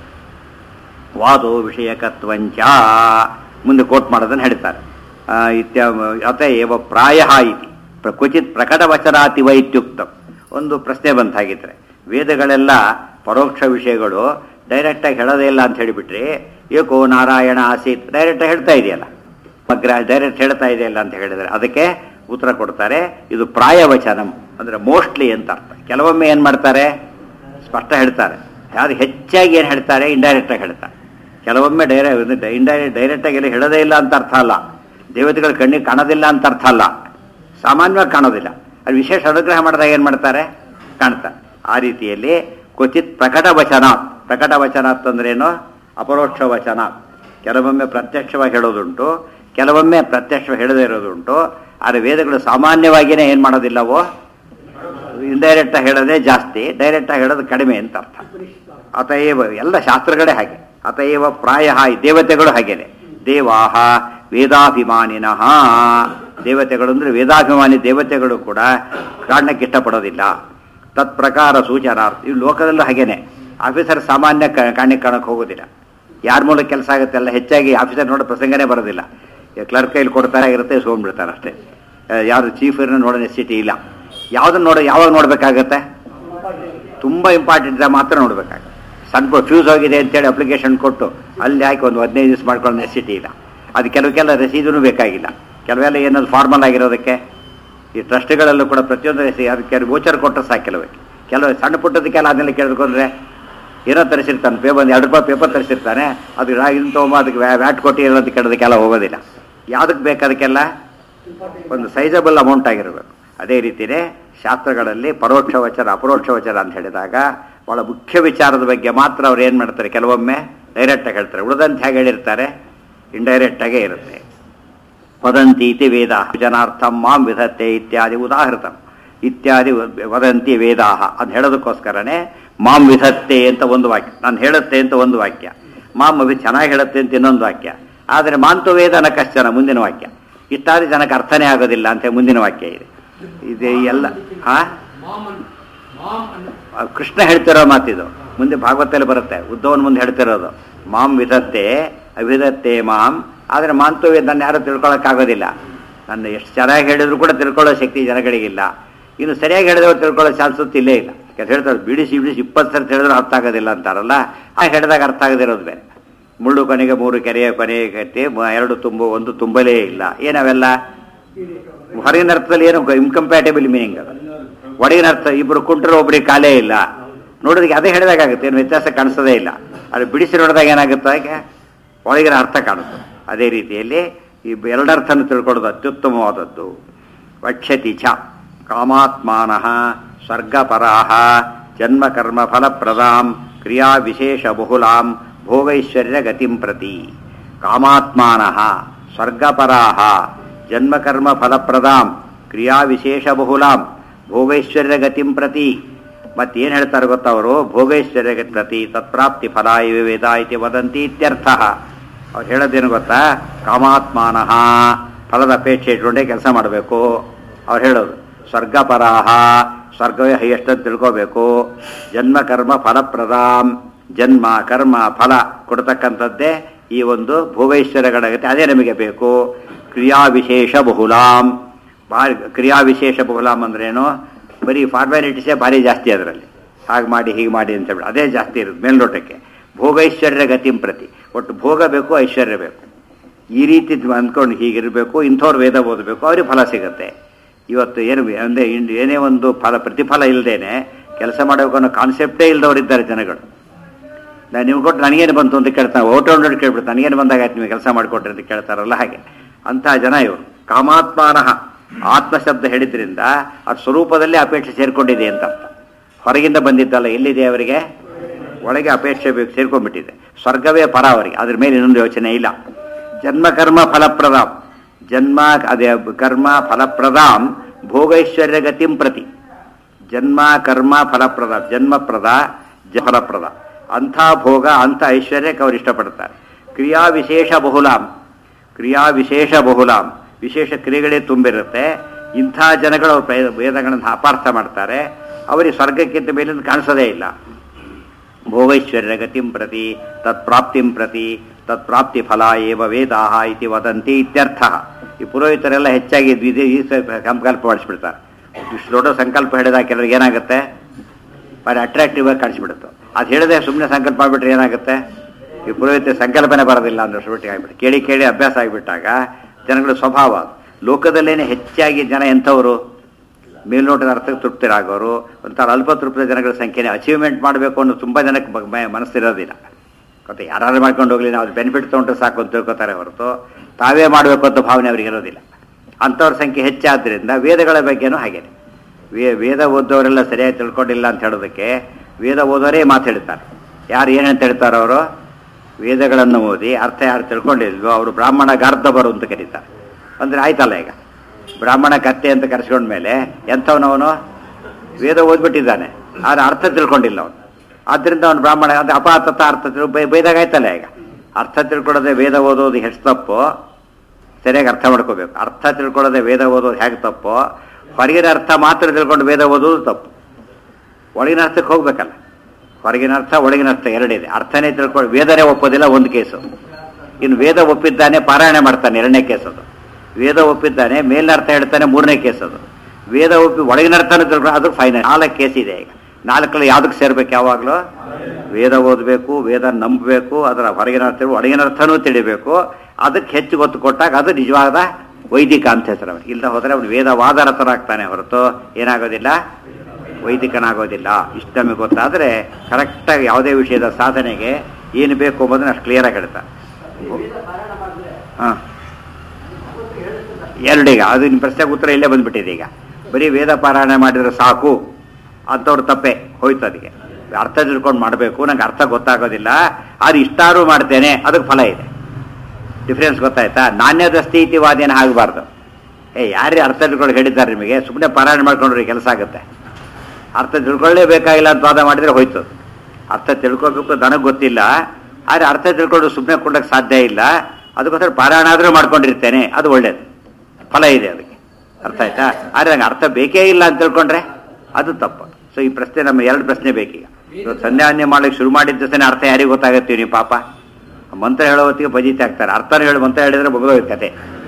ವಾದೋ ವಿಷಯಕತ್ವಂಚ ಮುಂದೆ ಕೋಟ್ ಮಾಡೋದನ್ನು ಹೇಳ್ತಾರೆ ಆ, ಇತ್ಯ ಅತ ಏವ ಪ್ರಾಯ ಇತಿ ಪ್ರ- ಕ್ವಚಿತ್ ಪ್ರಕಟವಚನಾತಿವ ಇತ್ಯುಕ್ತ ಒಂದು ಪ್ರಶ್ನೆ ಬಂತಾಗಿದ್ರೆ ವೇದಗಳೆಲ್ಲ ಪರೋಕ್ಷ ವಿಷಯಗಳು ಡೈರೆಕ್ಟಾಗಿ ಹೇಳೋದೇ ಇಲ್ಲ ಅಂತ ಹೇಳಿಬಿಟ್ರೆ ಏಕೋ ನಾರಾಯಣ ಆಸೀತ್ ಡೈರೆಕ್ಟಾಗಿ ಹೇಳ್ತಾ ಇದೆಯಲ್ಲ ಮಗ್ರ ಡೈರೆಕ್ಟ್ ಹೇಳ್ತಾ ಇದೆಯಲ್ಲ ಅಂತ ಹೇಳಿದರೆ ಅದಕ್ಕೆ ಉತ್ತರ ಕೊಡ್ತಾರೆ ಇದು ಪ್ರಾಯವಚನಂ ಅಂದರೆ ಮೋಸ್ಟ್ಲಿ ಅಂತ ಅರ್ಥ ಕೆಲವೊಮ್ಮೆ ಏನು ಮಾಡ್ತಾರೆ ಸ್ಪಷ್ಟ ಹೇಳ್ತಾರೆ ಯಾರು ಹೆಚ್ಚಾಗಿ ಏನು ಹೇಳ್ತಾರೆ ಇಂಡೈರೆಕ್ಟಾಗಿ ಹೇಳ್ತಾರೆ ಕೆಲವೊಮ್ಮೆ ಡೈರೆಕ್ಟ್ ಇಂಡೈರೆಕ್ಟ್ ಡೈರೆಕ್ಟಾಗಿ ಏನು ಹೇಳೋದೇ ಇಲ್ಲ ಅಂತ ಅರ್ಥ ಅಲ್ಲ ದೇವತೆಗಳ ಕಣ್ಣಿಗೆ ಕಾಣೋದಿಲ್ಲ ಅಂತ ಅರ್ಥ ಅಲ್ಲ ಸಾಮಾನ್ಯವಾಗಿ ಕಾಣೋದಿಲ್ಲ ಅದು ವಿಶೇಷ ಅನುಗ್ರಹ ಮಾಡಿದಾಗ ಏನು ಮಾಡ್ತಾರೆ ಕಾಣ್ತಾರೆ ಆ ರೀತಿಯಲ್ಲಿ ಕ್ವಚಿತ್ ಪ್ರಕಟ ವಚನ ಪ್ರಕಟ ವಚನ ಅಂತಂದ್ರೇನು ಅಪರೋಕ್ಷ ವಚನ ಕೆಲವೊಮ್ಮೆ ಪ್ರತ್ಯಕ್ಷವಾಗಿ ಹೇಳೋದುಂಟು ಕೆಲವೊಮ್ಮೆ ಪ್ರತ್ಯಕ್ಷವಾಗಿ ಹೇಳದೇ ಇರೋದುಂಟು ಆದರೆ ವೇದಗಳು ಸಾಮಾನ್ಯವಾಗಿಯೇ ಏನು ಮಾಡೋದಿಲ್ಲವೋ ಇಂಡೈರೆಕ್ಟಾಗಿ ಹೇಳೋದೇ ಜಾಸ್ತಿ ಡೈರೆಕ್ಟಾಗಿ ಹೇಳೋದು ಕಡಿಮೆ ಅಂತ ಅರ್ಥ ಅತಏವ ಎಲ್ಲ ಶಾಸ್ತ್ರಗಳೇ ಹಾಗೆ ಅತಏವ ಪ್ರಾಯ ದೇವತೆಗಳು ಹಾಗೇನೆ ದೇವಾಹ ವೇದಾಭಿಮಾನಿನಃ ದೇವತೆಗಳು ಅಂದರೆ ವೇದಾಭಿಮಾನಿ ದೇವತೆಗಳು ಕೂಡ ಕಾರಣಕ್ಕೆ ಇಷ್ಟಪಡೋದಿಲ್ಲ ತತ್ ಪ್ರಕಾರ ಸೂಚನಾರ್ಥ ಈ ಲೋಕದಲ್ಲೂ ಹಾಗೇನೆ ಆಫೀಸರ್ ಸಾಮಾನ್ಯ ಕ- ಕಾರಣಕ್ಕೆ ಕಾಣಕ್ಕೆ ಹೋಗೋದಿಲ್ಲ ಯಾರ ಮೂಲಕ ಕೆಲಸ ಆಗುತ್ತೆ ಎಲ್ಲ ಹೆಚ್ಚಾಗಿ ಆಫೀಸರ್ ನೋಡೋ ಪ್ರಸಂಗನೇ ಬರೋದಿಲ್ಲ ಕ್ಲರ್ಕ್ ಕೈಲಿ ಕೊಡ್ತಾರೆ ಇರುತ್ತೆ ಇಸ್ಕೊಂಡ್ಬಿಡ್ತಾರೆ ಅಷ್ಟೇ ಆ, ಯಾರು ಚೀಫ್ ನೋಡೋ ನೆಸಿಟಿ ಇಲ್ಲ ಯಾವುದನ್ನ ನೋಡೋ ಯಾವಾಗ ನೋಡಬೇಕಾಗತ್ತೆ ತುಂಬ ಇಂಪಾರ್ಟೆಂಟ್ ಇದ್ದಾಗ ಮಾತ್ರ ನೋಡ್ಬೇಕಾಗುತ್ತೆ ಸಣ್ಣ ಫ್ಯೂಸ್ ಹೋಗಿದೆ ಅಂತೇಳಿ ಅಪ್ಲಿಕೇಶನ್ ಕೊಟ್ಟು ಅಲ್ಲಿ ಹಾಕಿ ಒಂದು ಹದಿನೈದು ದಿವಸ ಮಾಡ್ಕೊಳ್ಳೋ ನೆಸಿಟಿ ಇಲ್ಲ ಅದು ಕೆಲವಕ್ಕೆಲ್ಲ ರಸೀದೂ ಬೇಕಾಗಿಲ್ಲ ಕೆಲವೆಲ್ಲ ಏನಾದ್ರು ಫಾರ್ಮಲ್ ಆಗಿರೋದಕ್ಕೆ ಈ ಟ್ರಸ್ಟ್ಗಳಲ್ಲೂ ಕೂಡ ಪ್ರತಿಯೊಂದು ರಸೀ ಅದಕ್ಕೆ ಗೋಚರ್ ಕೊಟ್ಟರೆ ಸಾಕು ಕೆಲವಕ್ಕೆ ಕೆಲವು ಸಣ್ಣ ಪುಟ್ಟದಕ್ಕೆಲ್ಲ ಅದನ್ನೆಲ್ಲ ಕೇಳಿಕೊಂಡ್ರೆ ಏನೋ ತರಿಸಿರ್ತಾನೆ ಪೇ ಒಂದು ಎರಡು ರೂಪಾಯಿ ಪೇಪರ್ ತರಿಸಿರ್ತಾನೆ ಅದು ಇದನ್ನ ತೊಗೊಂಬ ಅದಕ್ಕೆ ವ್ಯಾಟ್ ಕೊಟ್ಟು ಇರೋದಕ್ಕೆ ಕೇಳೋದಕ್ಕೆಲ್ಲ ಹೋಗೋದಿಲ್ಲ ಯಾವುದಕ್ಕೆ ಬೇಕು ಅದಕ್ಕೆಲ್ಲ ಒಂದು ಸೈಜಬಲ್ ಅಮೌಂಟ್ ಆಗಿರಬೇಕು ಅದೇ ರೀತಿಯೇ ಶಾಸ್ತ್ರಗಳಲ್ಲಿ ಪರೋಕ್ಷ ವಚನ ಅಪರೋಕ್ಷ ವಚನ ಅಂತ ಹೇಳಿದಾಗ ಬಹಳ ಮುಖ್ಯ ವಿಚಾರದ ಬಗ್ಗೆ ಮಾತ್ರ ಅವ್ರು ಏನು ಮಾಡ್ತಾರೆ ಕೆಲವೊಮ್ಮೆ ಡೈರೆಕ್ಟಾಗಿ ಹೇಳ್ತಾರೆ ಉಳಿದಂತೆ ಹೇಗೆ ಹೇಳಿರ್ತಾರೆ ಇಂಡೈರೆಕ್ಟಾಗೇ ಇರುತ್ತೆ ವದಂತಿ ಇತಿ ವೇದ ಜನಾರ್ಥಂ ಮಾಂ ವಿಧತ್ತೆ ಇತ್ಯಾದಿ ಉದಾಹೃತಂ ಇತ್ಯಾದಿ ವ- ವದಂತಿ ವೇದಾಹ ಅಂತ ಹೇಳೋದಕ್ಕೋಸ್ಕರನೇ ಮಾಂ ವಿಧತ್ತೆ ಅಂತ ಒಂದು ವಾಕ್ಯ ನಾನು ಹೇಳುತ್ತೆ ಅಂತ ಒಂದು ವಾಕ್ಯ ಮಾಂ ಅಭಿ ಚೆನ್ನಾಗಿ ಹೇಳುತ್ತೆ ಅಂತ ಇನ್ನೊಂದು ವಾಕ್ಯ ಆದರೆ ಮಾಂತು ವೇದನ ಕಶ್ಚನ ಮುಂದಿನ ವಾಕ್ಯ ಇಷ್ಟಾದಿ ಜನಕ್ಕೆ ಅರ್ಥನೇ ಆಗೋದಿಲ್ಲ ಅಂತ ಮುಂದಿನ ವಾಕ್ಯ ಇದೆ ಇದೆ ಎಲ್ಲ ಆ ಮಾಮನ್ ಮಾಮ್ ಅನ್ನ ಆ ಕೃಷ್ಣ ಹೇಳ್ತಿರೋ ಮಾತಿದು ಮುಂದೆ ಭಾಗವತದಲ್ಲಿ ಬರುತ್ತೆ ಉದ್ದವನ ಮುಂದೆ ಹೇಳ್ತಿರೋದು ಮಾಂ ವಿಧತ್ತೆ ಅವಿಧತ್ತೆ ಮಾಂ ಆದರೆ ಮಾಂತು ನನ್ನ ಯಾರು ತಿಳ್ಕೊಳಕ್ಕಾಗೋದಿಲ್ಲ ನನ್ನ ಎಷ್ಟು ಚೆನ್ನಾಗಿ ಹೇಳಿದ್ರು ಕೂಡ ತಿಳ್ಕೊಳ್ಳೋ ಶಕ್ತಿ ಜನಗಳಿಗಿಲ್ಲ ಇನ್ನು ಸರಿಯಾಗಿ ಹೇಳಿದವರು ತಿಳ್ಕೊಳ್ಳೋ ಚಾನ್ಸಸ್ ಇಲ್ಲೇ ಇಲ್ಲ ಯಾಕೆ ಹೇಳ್ತಾರೆ ಬಿಡಿಸಿ ಬಿಡಿಸಿ ಇಪ್ಪತ್ತು ಸರಿ ಹೇಳಿದ್ರು ಅರ್ಥ ಆಗೋದಿಲ್ಲ ಅಂತಾರಲ್ಲ ಆ ಹೇಳಿದಾಗ ಅರ್ಥ ಆಗದಿರೋದು ಬೇರೆ ಮುಳ್ಳು ಕೊನೆಗೆ ಮೂರು ಕೆರೆಯ ಕೊನೆಗೆ ಕಟ್ಟಿ ಮ- ಎರಡು ತುಂಬು ಒಂದು ತುಂಬಲೇ ಇಲ್ಲ ಏನವೆಲ್ಲ ಹೊರಗಿನ ಅರ್ಥದಲ್ಲಿ ಏನು ಇನ್ಕಂಪ್ಯಾಟೇಬಲ್ ಮೀನಿಂಗ್ ಅದು ಒಳಗಿನ ಅರ್ಥ ಇಬ್ಬರು ಕುಂಟ್ರೆ ಒಬ್ಬರಿಗೆ ಕಾಲೇ ಇಲ್ಲ ನೋಡೋದಕ್ಕೆ ಅದೇ ಹೇಳಿದಾಗುತ್ತೆ ಏನು ವ್ಯತ್ಯಾಸ ಕಾಣಿಸೋದೇ ಇಲ್ಲ ಅದು ಬಿಡಿಸಿ ನೋಡಿದಾಗ ಏನಾಗುತ್ತೆ ಅದಕ್ಕೆ ಒಳಗಿನ ಅರ್ಥ ಕಾಣುತ್ತೆ ಅದೇ ರೀತಿಯಲ್ಲಿ ಈ ಎರಡರ್ಥನ ತಿಳ್ಕೊಳ್ಳೋದು ಅತ್ಯುತ್ತಮವಾದದ್ದು ವಕ್ಷತಿ ಚ ಕಾಮಾತ್ಮಾನಃ ಸ್ವರ್ಗಪರಾಹ ಜನ್ಮಕರ್ಮ ಫಲಪ್ರದಾಂ ಕ್ರಿಯಾ ವಿಶೇಷ ಬಹುಲಾಂ ಭೋಗೈಶ್ವರ್ಯ ಗತಿಂ ಪ್ರತಿ ಕಾಮಾತ್ಮಾನಃ ಸ್ವರ್ಗಪರಾಹ ಜನ್ಮಕರ್ಮ ಫಲಪ್ರದಾಂ ಕ್ರಿಯಾ ವಿಶೇಷ ಬಹುಲಾಂ ಭೋಗೈಶ್ವರ್ಯ ಗತಿಂ ಪ್ರತಿ ಮತ್ತೇನು ಹೇಳ್ತಾರೆ ಗೊತ್ತಾ ಅವರು ಭೋಗೈಶ್ವರ್ಯ ಗತಿ ಪ್ರತಿ ತತ್ಪ್ರಾಪ್ತಿ ಫಲ ಇವೆ ವೇದ ಇತಿ ವದಂತಿ ಇತ್ಯರ್ಥ ಅವ್ರು ಹೇಳೋದೇನು ಗೊತ್ತಾ ಕಾಮಾತ್ಮಾನಃ ಫಲದ ಅಪೇಕ್ಷೆ ಇಟ್ಕೊಂಡೇ ಕೆಲಸ ಮಾಡಬೇಕು ಅವ್ರು ಹೇಳೋದು ಸ್ವರ್ಗಪರಾಹ ಸ್ವರ್ಗವೇ ಹೈಯೆಸ್ಟ್ ಅಂತ ತಿಳ್ಕೋಬೇಕು ಜನ್ಮ ಕರ್ಮ ಫಲಪ್ರದಾಂ ಜನ್ಮ ಕರ್ಮ ಫಲ ಕೊಡ್ತಕ್ಕಂಥದ್ದೇ ಈ ಒಂದು ಭೋಗೈಶ್ವರ್ಯಗಳಾಗುತ್ತೆ ಅದೇ ನಮಗೆ ಬೇಕು ಕ್ರಿಯಾ ವಿಶೇಷ ಬಹುಲಾಂ ಭಾರಿ ಕ್ರಿಯಾ ವಿಶೇಷ ಬಹುಲಾಂ ಅಂದ್ರೇನು ಬರೀ ಫಾರ್ಮ್ಯಾಲಿಟೀಸೇ ಭಾರಿ ಜಾಸ್ತಿ ಅದರಲ್ಲಿ ಹಾಗೆ ಮಾಡಿ ಹೀಗೆ ಮಾಡಿ ಅಂತ ಹೇಳಿ ಅದೇ ಜಾಸ್ತಿ ಇರುತ್ತೆ ಮೇಲ್ನೋಟಕ್ಕೆ ಭೋಗೈಶ್ವರ್ಯ ಗತಿಂ ಪ್ರತಿ ಒಟ್ಟು ಭೋಗ ಬೇಕು ಐಶ್ವರ್ಯ ಬೇಕು ಈ ರೀತಿ ಅಂದ್ಕೊಂಡು ಹೀಗಿರಬೇಕು ಇಂಥವ್ರು ವೇದ ಓದಬೇಕು ಅವ್ರಿಗೆ ಫಲ ಸಿಗುತ್ತೆ ಇವತ್ತು ಏನು ಅಂದರೆ ಇನ್- ಏನೇ ಒಂದು ಫಲ ಪ್ರತಿಫಲ ಇಲ್ಲದೇನೆ ಕೆಲಸ ಮಾಡಬೇಕು ಅನ್ನೋ ಕಾನ್ಸೆಪ್ಟೇ ಇಲ್ಲದವರಿದ್ದಾರೆ ಜನಗಳು ನಾನು ನಿಮ್ಗೆ ಕೊಟ್ಟು ನನಗೇನು ಬಂತು ಅಂತ ಕೇಳ್ತಾನೆ ಓಟೋ ನೋಡಿ ಕೇಳ್ಬಿಡ್ತಾನೆ ನನಗೇನು ಬಂದಾಗ ಆಯ್ತು ನೀವು ಕೆಲಸ ಮಾಡಿಕೊಟ್ರಿ ಅಂತ ಕೇಳ್ತಾರಲ್ಲ ಹಾಗೆ ಅಂತಹ ಜನ ಇವರು ಕಾಮಾತ್ಮಾನಃ ಆತ್ಮಶಬ್ದ ಹೇಳಿದ್ರಿಂದ ಆ ಸ್ವರೂಪದಲ್ಲಿ ಅಪೇಕ್ಷೆ ಸೇರ್ಕೊಂಡಿದೆ ಅಂತ ಅರ್ಥ ಹೊರಗಿಂದ ಬಂದಿದ್ದಲ್ಲ ಎಲ್ಲಿದೆ ಅವರಿಗೆ ಒಳಗೆ ಅಪೇಕ್ಷೆ ಬೇಕು ಸೇರ್ಕೊಂಡ್ಬಿಟ್ಟಿದೆ ಸ್ವರ್ಗವೇ ಪರ ಅವರಿಗೆ ಅದ್ರ ಮೇಲೆ ಇನ್ನೊಂದು ಯೋಚನೆ ಇಲ್ಲ ಜನ್ಮಕರ್ಮ ಫಲಪ್ರದ ಜನ್ಮ ಅದೇ ಕರ್ಮ ಫಲಪ್ರದಾಂ ಭೋಗೈಶ್ವರ್ಯ ಗತಿಂ ಪ್ರತಿ ಜನ್ಮ ಕರ್ಮ ಫಲಪ್ರದ ಜನ್ಮಪ್ರದ ಜ ಫಲಪ್ರದ ಅಂಥ ಭೋಗ ಅಂಥ ಐಶ್ವರ್ಯಕ್ಕೆ ಅವರು ಇಷ್ಟಪಡ್ತಾರೆ ಕ್ರಿಯಾ ವಿಶೇಷ ಬಹುಲಾಂ ಕ್ರಿಯಾ ವಿಶೇಷ ಬಹುಲಾಂ ವಿಶೇಷ ಕ್ರಿಯೆಗಳೇ ತುಂಬಿರುತ್ತೆ ಇಂಥ ಜನಗಳು ಅವ್ರ ಪ್ರಯ- ವೇದಗಳನ್ನು ಅಪಾರ್ಥ ಮಾಡ್ತಾರೆ ಅವರಿಗೆ ಸ್ವರ್ಗಕ್ಕಿಂತ ಮೇಲಿಂದ ಕಾಣಿಸೋದೇ ಇಲ್ಲ ಭೋಗೈಶ್ವರ್ಯ ಗತಿಂ ಪ್ರತಿ ತತ್ಪ್ರಾಪ್ತಿಂ ಪ್ರತಿ ತತ್ಪ್ರಾಪ್ತಿ ಫಲ ಏವ ವೇದಾಹ ಇತಿ ವದಂತಿ ಇತ್ಯರ್ಥ ಈ ಪುರೋಹಿತರೆಲ್ಲ ಹೆಚ್ಚಾಗಿ ಇದು ಈ ಸ- ಸಂಕಲ್ಪ ಮಾಡಿಸ್ಬಿಡ್ತಾರೆ ಇಷ್ಟು ದೊಡ್ಡ ಸಂಕಲ್ಪ ಹೇಳಿದಾಗ ಕೆಲವ್ರಿಗೆ ಏನಾಗುತ್ತೆ ಭಾರಿ ಅಟ್ರಾಕ್ಟಿವ್ ಆಗಿ ಕಾಣಿಸ್ಬಿಡುತ್ತೆ ಅದು ಹೇಳಿದ್ರೆ ಸುಮ್ಮನೆ ಸಂಕಲ್ಪ ಮಾಡಿಬಿಟ್ರೆ ಏನಾಗುತ್ತೆ ಈ ಪುರೋಹಿತ ಸಂಕಲ್ಪನೆ ಬರೋದಿಲ್ಲ ಅಂದ್ರೆ ಸುಟ್ಟಿಗೆ ಆಗಿಬಿಟ್ಟು ಕೇಳಿ ಕೇಳಿ ಅಭ್ಯಾಸ ಆಗಿಬಿಟ್ಟಾಗ ಜನಗಳ ಸ್ವಭಾವ ಅದು. ಲೋಕದಲ್ಲೇನೆ ಹೆಚ್ಚಾಗಿ ಜನ ಎಂಥವರು ಮೇಲ್ನೋಟದ ಅರ್ಥಕ್ಕೆ ತೃಪ್ತರಾಗೋರು ಒಂಥರ ಅಲ್ಪ ತೃಪ್ತ ಜನಗಳ ಸಂಖ್ಯೆನೇ ಅಚೀವ್ಮೆಂಟ್ ಮಾಡಬೇಕು ಅನ್ನೋ ತುಂಬ ಜನಕ್ಕೆ ಬ- ಮ- ಮನಸ್ಸಿರೋದಿಲ್ಲ ಮತ್ತೆ ಯಾರು ಮಾಡ್ಕೊಂಡು ಹೋಗ್ಲಿ ನಾವು ಬೆನಿಫಿಟ್ ತೊಗೊಂಡ್ರೆ ಸಾಕು ಅಂತ ತಿಳ್ಕೊತಾರೆ ಹೊರತು ತಾವೇ ಮಾಡಬೇಕು ಅಂತ ಭಾವನೆ ಅವ್ರಿಗೆ ಇರೋದಿಲ್ಲ ಅಂಥವ್ರ ಸಂಖ್ಯೆ ಹೆಚ್ಚಾದ್ದರಿಂದ ವೇದಗಳ ಬಗ್ಗೆನೂ ಹಾಗೇನೆ ವೇ ವೇದ ಓದೋರೆಲ್ಲ ಸರಿಯಾಗಿ ತಿಳ್ಕೊಂಡಿಲ್ಲ ಅಂತ ಹೇಳೋದಕ್ಕೆ ವೇದ ಓದೋರೇ ಮಾತು ಹೇಳ್ತಾರೆ ಯಾರು ಏನಂತ ಹೇಳ್ತಾರೆ ಅವರು ವೇದಗಳನ್ನು ಓದಿ ಅರ್ಥ ಯಾರು ತಿಳ್ಕೊಂಡಿಲ್ವೋ ಅವರು ಬ್ರಾಹ್ಮಣ ಗಾರ್ಧಬರು ಅಂತ ಕರೀತಾರೆ ಅಂದರೆ ಆಯ್ತಲ್ಲ ಈಗ ಬ್ರಾಹ್ಮಣ ಕತ್ತೆ ಅಂತ ಕರೆಸ್ಕೊಂಡ್ಮೇಲೆ ಎಂಥವನವನು ವೇದ ಓದ್ಬಿಟ್ಟಿದ್ದಾನೆ ಆದ್ರೆ ಅರ್ಥ ತಿಳ್ಕೊಂಡಿಲ್ಲ ಅವನು ಆದ್ದರಿಂದ ಅವನು ಬ್ರಾಹ್ಮಣ ಅದು ಅಪಾತತ ಅರ್ಥ ತಿಳ್ ಬೈದಾಗ ಆಯ್ತಲ್ಲ ಈಗ ಅರ್ಥ ತಿಳ್ಕೊಳ್ಳೋದೆ ವೇದ ಓದೋದು ಎಷ್ಟು ತಪ್ಪು ಸರಿಯಾಗಿ ಅರ್ಥ ಮಾಡ್ಕೋಬೇಕು ಅರ್ಥ ತಿಳ್ಕೊಳ್ಳೋದೆ ವೇದ ಓದೋದು ಹೇಗೆ ತಪ್ಪು ಹೊರಗಿನ ಅರ್ಥ ಮಾತ್ರ ತಿಳ್ಕೊಂಡು ವೇದ ಓದೋದು ತಪ್ಪು ಒಳಗಿನ ಅರ್ಥಕ್ಕೆ ಹೋಗ್ಬೇಕಲ್ಲ ಹೊರಗಿನ ಅರ್ಥ ಒಳಗಿನ ಅರ್ಥ ಎರಡಿದೆ ಅರ್ಥನೇ ತಿಳ್ಕೊಂಡು ವೇದನೇ ಒಪ್ಪೋದಿಲ್ಲ ಒಂದು ಕೇಸು ಇನ್ನು ವೇದ ಒಪ್ಪಿದ್ದಾನೆ ಪಾರಾಯಣ ಮಾಡ್ತಾನೆ ಎರಡನೇ ಕೇಸ್ ಅದು ವೇದ ಒಪ್ಪಿದ್ದಾನೆ ಮೇಲಿನ ಅರ್ಥ ಹೇಳ್ತಾನೆ ಮೂರನೇ ಕೇಸ್ ಅದು ವೇದ ಒಪ್ಪಿ ಒಳಗಿನ ಅರ್ಥನೂ ತಿಳ್ಕೊಂಡು ಅದು ಫೈನಲ್ ನಾಲ್ಕು ಕೇಸ್ ಇದೆ ಈಗ ನಾಲ್ಕಲ್ಲಿ ಯಾವ್ದಕ್ಕೆ ಸೇರ್ಬೇಕು ಯಾವಾಗಲೂ ವೇದ ಓದಬೇಕು ವೇದ ನಂಬಬೇಕು ಅದರ ಹೊರಗಿನ ಅರ್ಥ ಒಳಗಿನ ಅರ್ಥನೂ ತಿಳಿಬೇಕು ಅದಕ್ಕೆ ಹೆಚ್ಚು ಗೊತ್ತು ಕೊಟ್ಟಾಗ ಅದು ನಿಜವಾದ ವೈದಿಕ ಅಂತ ಹೆಸರು ಅವನಿಗೆ ಇಲ್ಲದ ಹೋದರೆ ಅವನು ವೇದವಾದರತನಾಗ್ತಾನೆ ಹೊರತು ಏನಾಗೋದಿಲ್ಲ ವೈದಿಕನಾಗೋದಿಲ್ಲ ಇಷ್ಟು ನಮಗೆ ಗೊತ್ತಾದರೆ ಕರೆಕ್ಟಾಗಿ ಯಾವುದೇ ವಿಷಯದ ಸಾಧನೆಗೆ ಏನು ಬೇಕು ಎಂಬುದನ್ನು ಅಷ್ಟು ಕ್ಲಿಯರಾಗಿ ಹೇಳ್ತಾ ಹಾಂ ಎರಡೀಗ ಅದು ನಿಮ್ಮ ಪ್ರಶ್ನೆಗೆ ಉತ್ತರ ಇಲ್ಲೇ ಬಂದ್ಬಿಟ್ಟಿದೆ ಈಗ ಬರೀ ವೇದ ಪಾರಾಯಣ ಮಾಡಿದ್ರೆ ಸಾಕು ಅಂಥವ್ರು ತಪ್ಪೆ ಹೋಯ್ತು ಅದಕ್ಕೆ ಅರ್ಥ ತಿಳ್ಕೊಂಡು ಮಾಡಬೇಕು ನಂಗೆ ಅರ್ಥ ಗೊತ್ತಾಗೋದಿಲ್ಲ ಅದು ಇಷ್ಟಾರು ಮಾಡ್ತೇನೆ ಅದಕ್ಕೆ ಫಲ ಇದೆ ಡಿಫ್ರೆನ್ಸ್ ಗೊತ್ತಾಯ್ತಾ ನಾಣ್ಯದಸ್ತಿ ಇತಿವಾದೇನ ಆಗಬಾರ್ದು ಏ ಯಾರೇ ಅರ್ಥ ತಿಳ್ಕೊಂಡು ಹೇಳಿದ್ದಾರೆ ನಿಮಗೆ ಸುಮ್ಮನೆ ಪಾರಾಯಣ ಮಾಡ್ಕೊಂಡ್ರೆ ಕೆಲಸ ಆಗುತ್ತೆ ಅರ್ಥ ತಿಳ್ಕೊಳ್ಳೇಬೇಕಾಗಿಲ್ಲ ಅಂತ ವಾದ ಮಾಡಿದರೆ ಹೋಯ್ತು ಅರ್ಥ ತಿಳ್ಕೊಬೇಕು ನನಗೆ ಗೊತ್ತಿಲ್ಲ ಆದರೆ ಅರ್ಥ ತಿಳ್ಕೊಂಡು ಸುಮ್ಮನೆ ಕೊಡೋಕ್ಕೆ ಸಾಧ್ಯ ಇಲ್ಲ ಅದಕ್ಕೋಸ್ಕರ ಪಾರಾಯಣ ಆದರೂ ಮಾಡ್ಕೊಂಡಿರ್ತೇನೆ ಅದು ಒಳ್ಳೇದು ಫಲ ಇದೆ ಅದಕ್ಕೆ ಅರ್ಥ ಆಯ್ತಾ ಆದರೆ ನಂಗೆ ಅರ್ಥ ಬೇಕೇ ಇಲ್ಲ ಅಂತ ತಿಳ್ಕೊಂಡ್ರೆ ಅದು ತಪ್ಪು ಸೊ ಈ ಪ್ರಶ್ನೆ ನಮ್ಮ ಎರಡು ಪ್ರಶ್ನೆ ಬೇಕೀಗ ಇವತ್ತು ಸಂಧ್ಯಾವಂದನೆ ಮಾಡ್ಲಿಕ್ಕೆ ಶುರು ಮಾಡಿದ ದಿವಸನೇ ಅರ್ಥ ಯಾರಿಗೆ ಗೊತ್ತಾಗತ್ತೀವಿ ನೀವು ಪಾಪ ಮಂತ್ರ ಹೇಳೋ ಹೊತ್ತಿಗೆ ಬಜೀತಿ ಆಗ್ತಾರೆ ಅರ್ಥನ ಹೇಳಿ ಮಂತ್ರ ಹೇಳಿದ್ರೆ ಮುಗಿದೋಯ್ತು ಕತೆ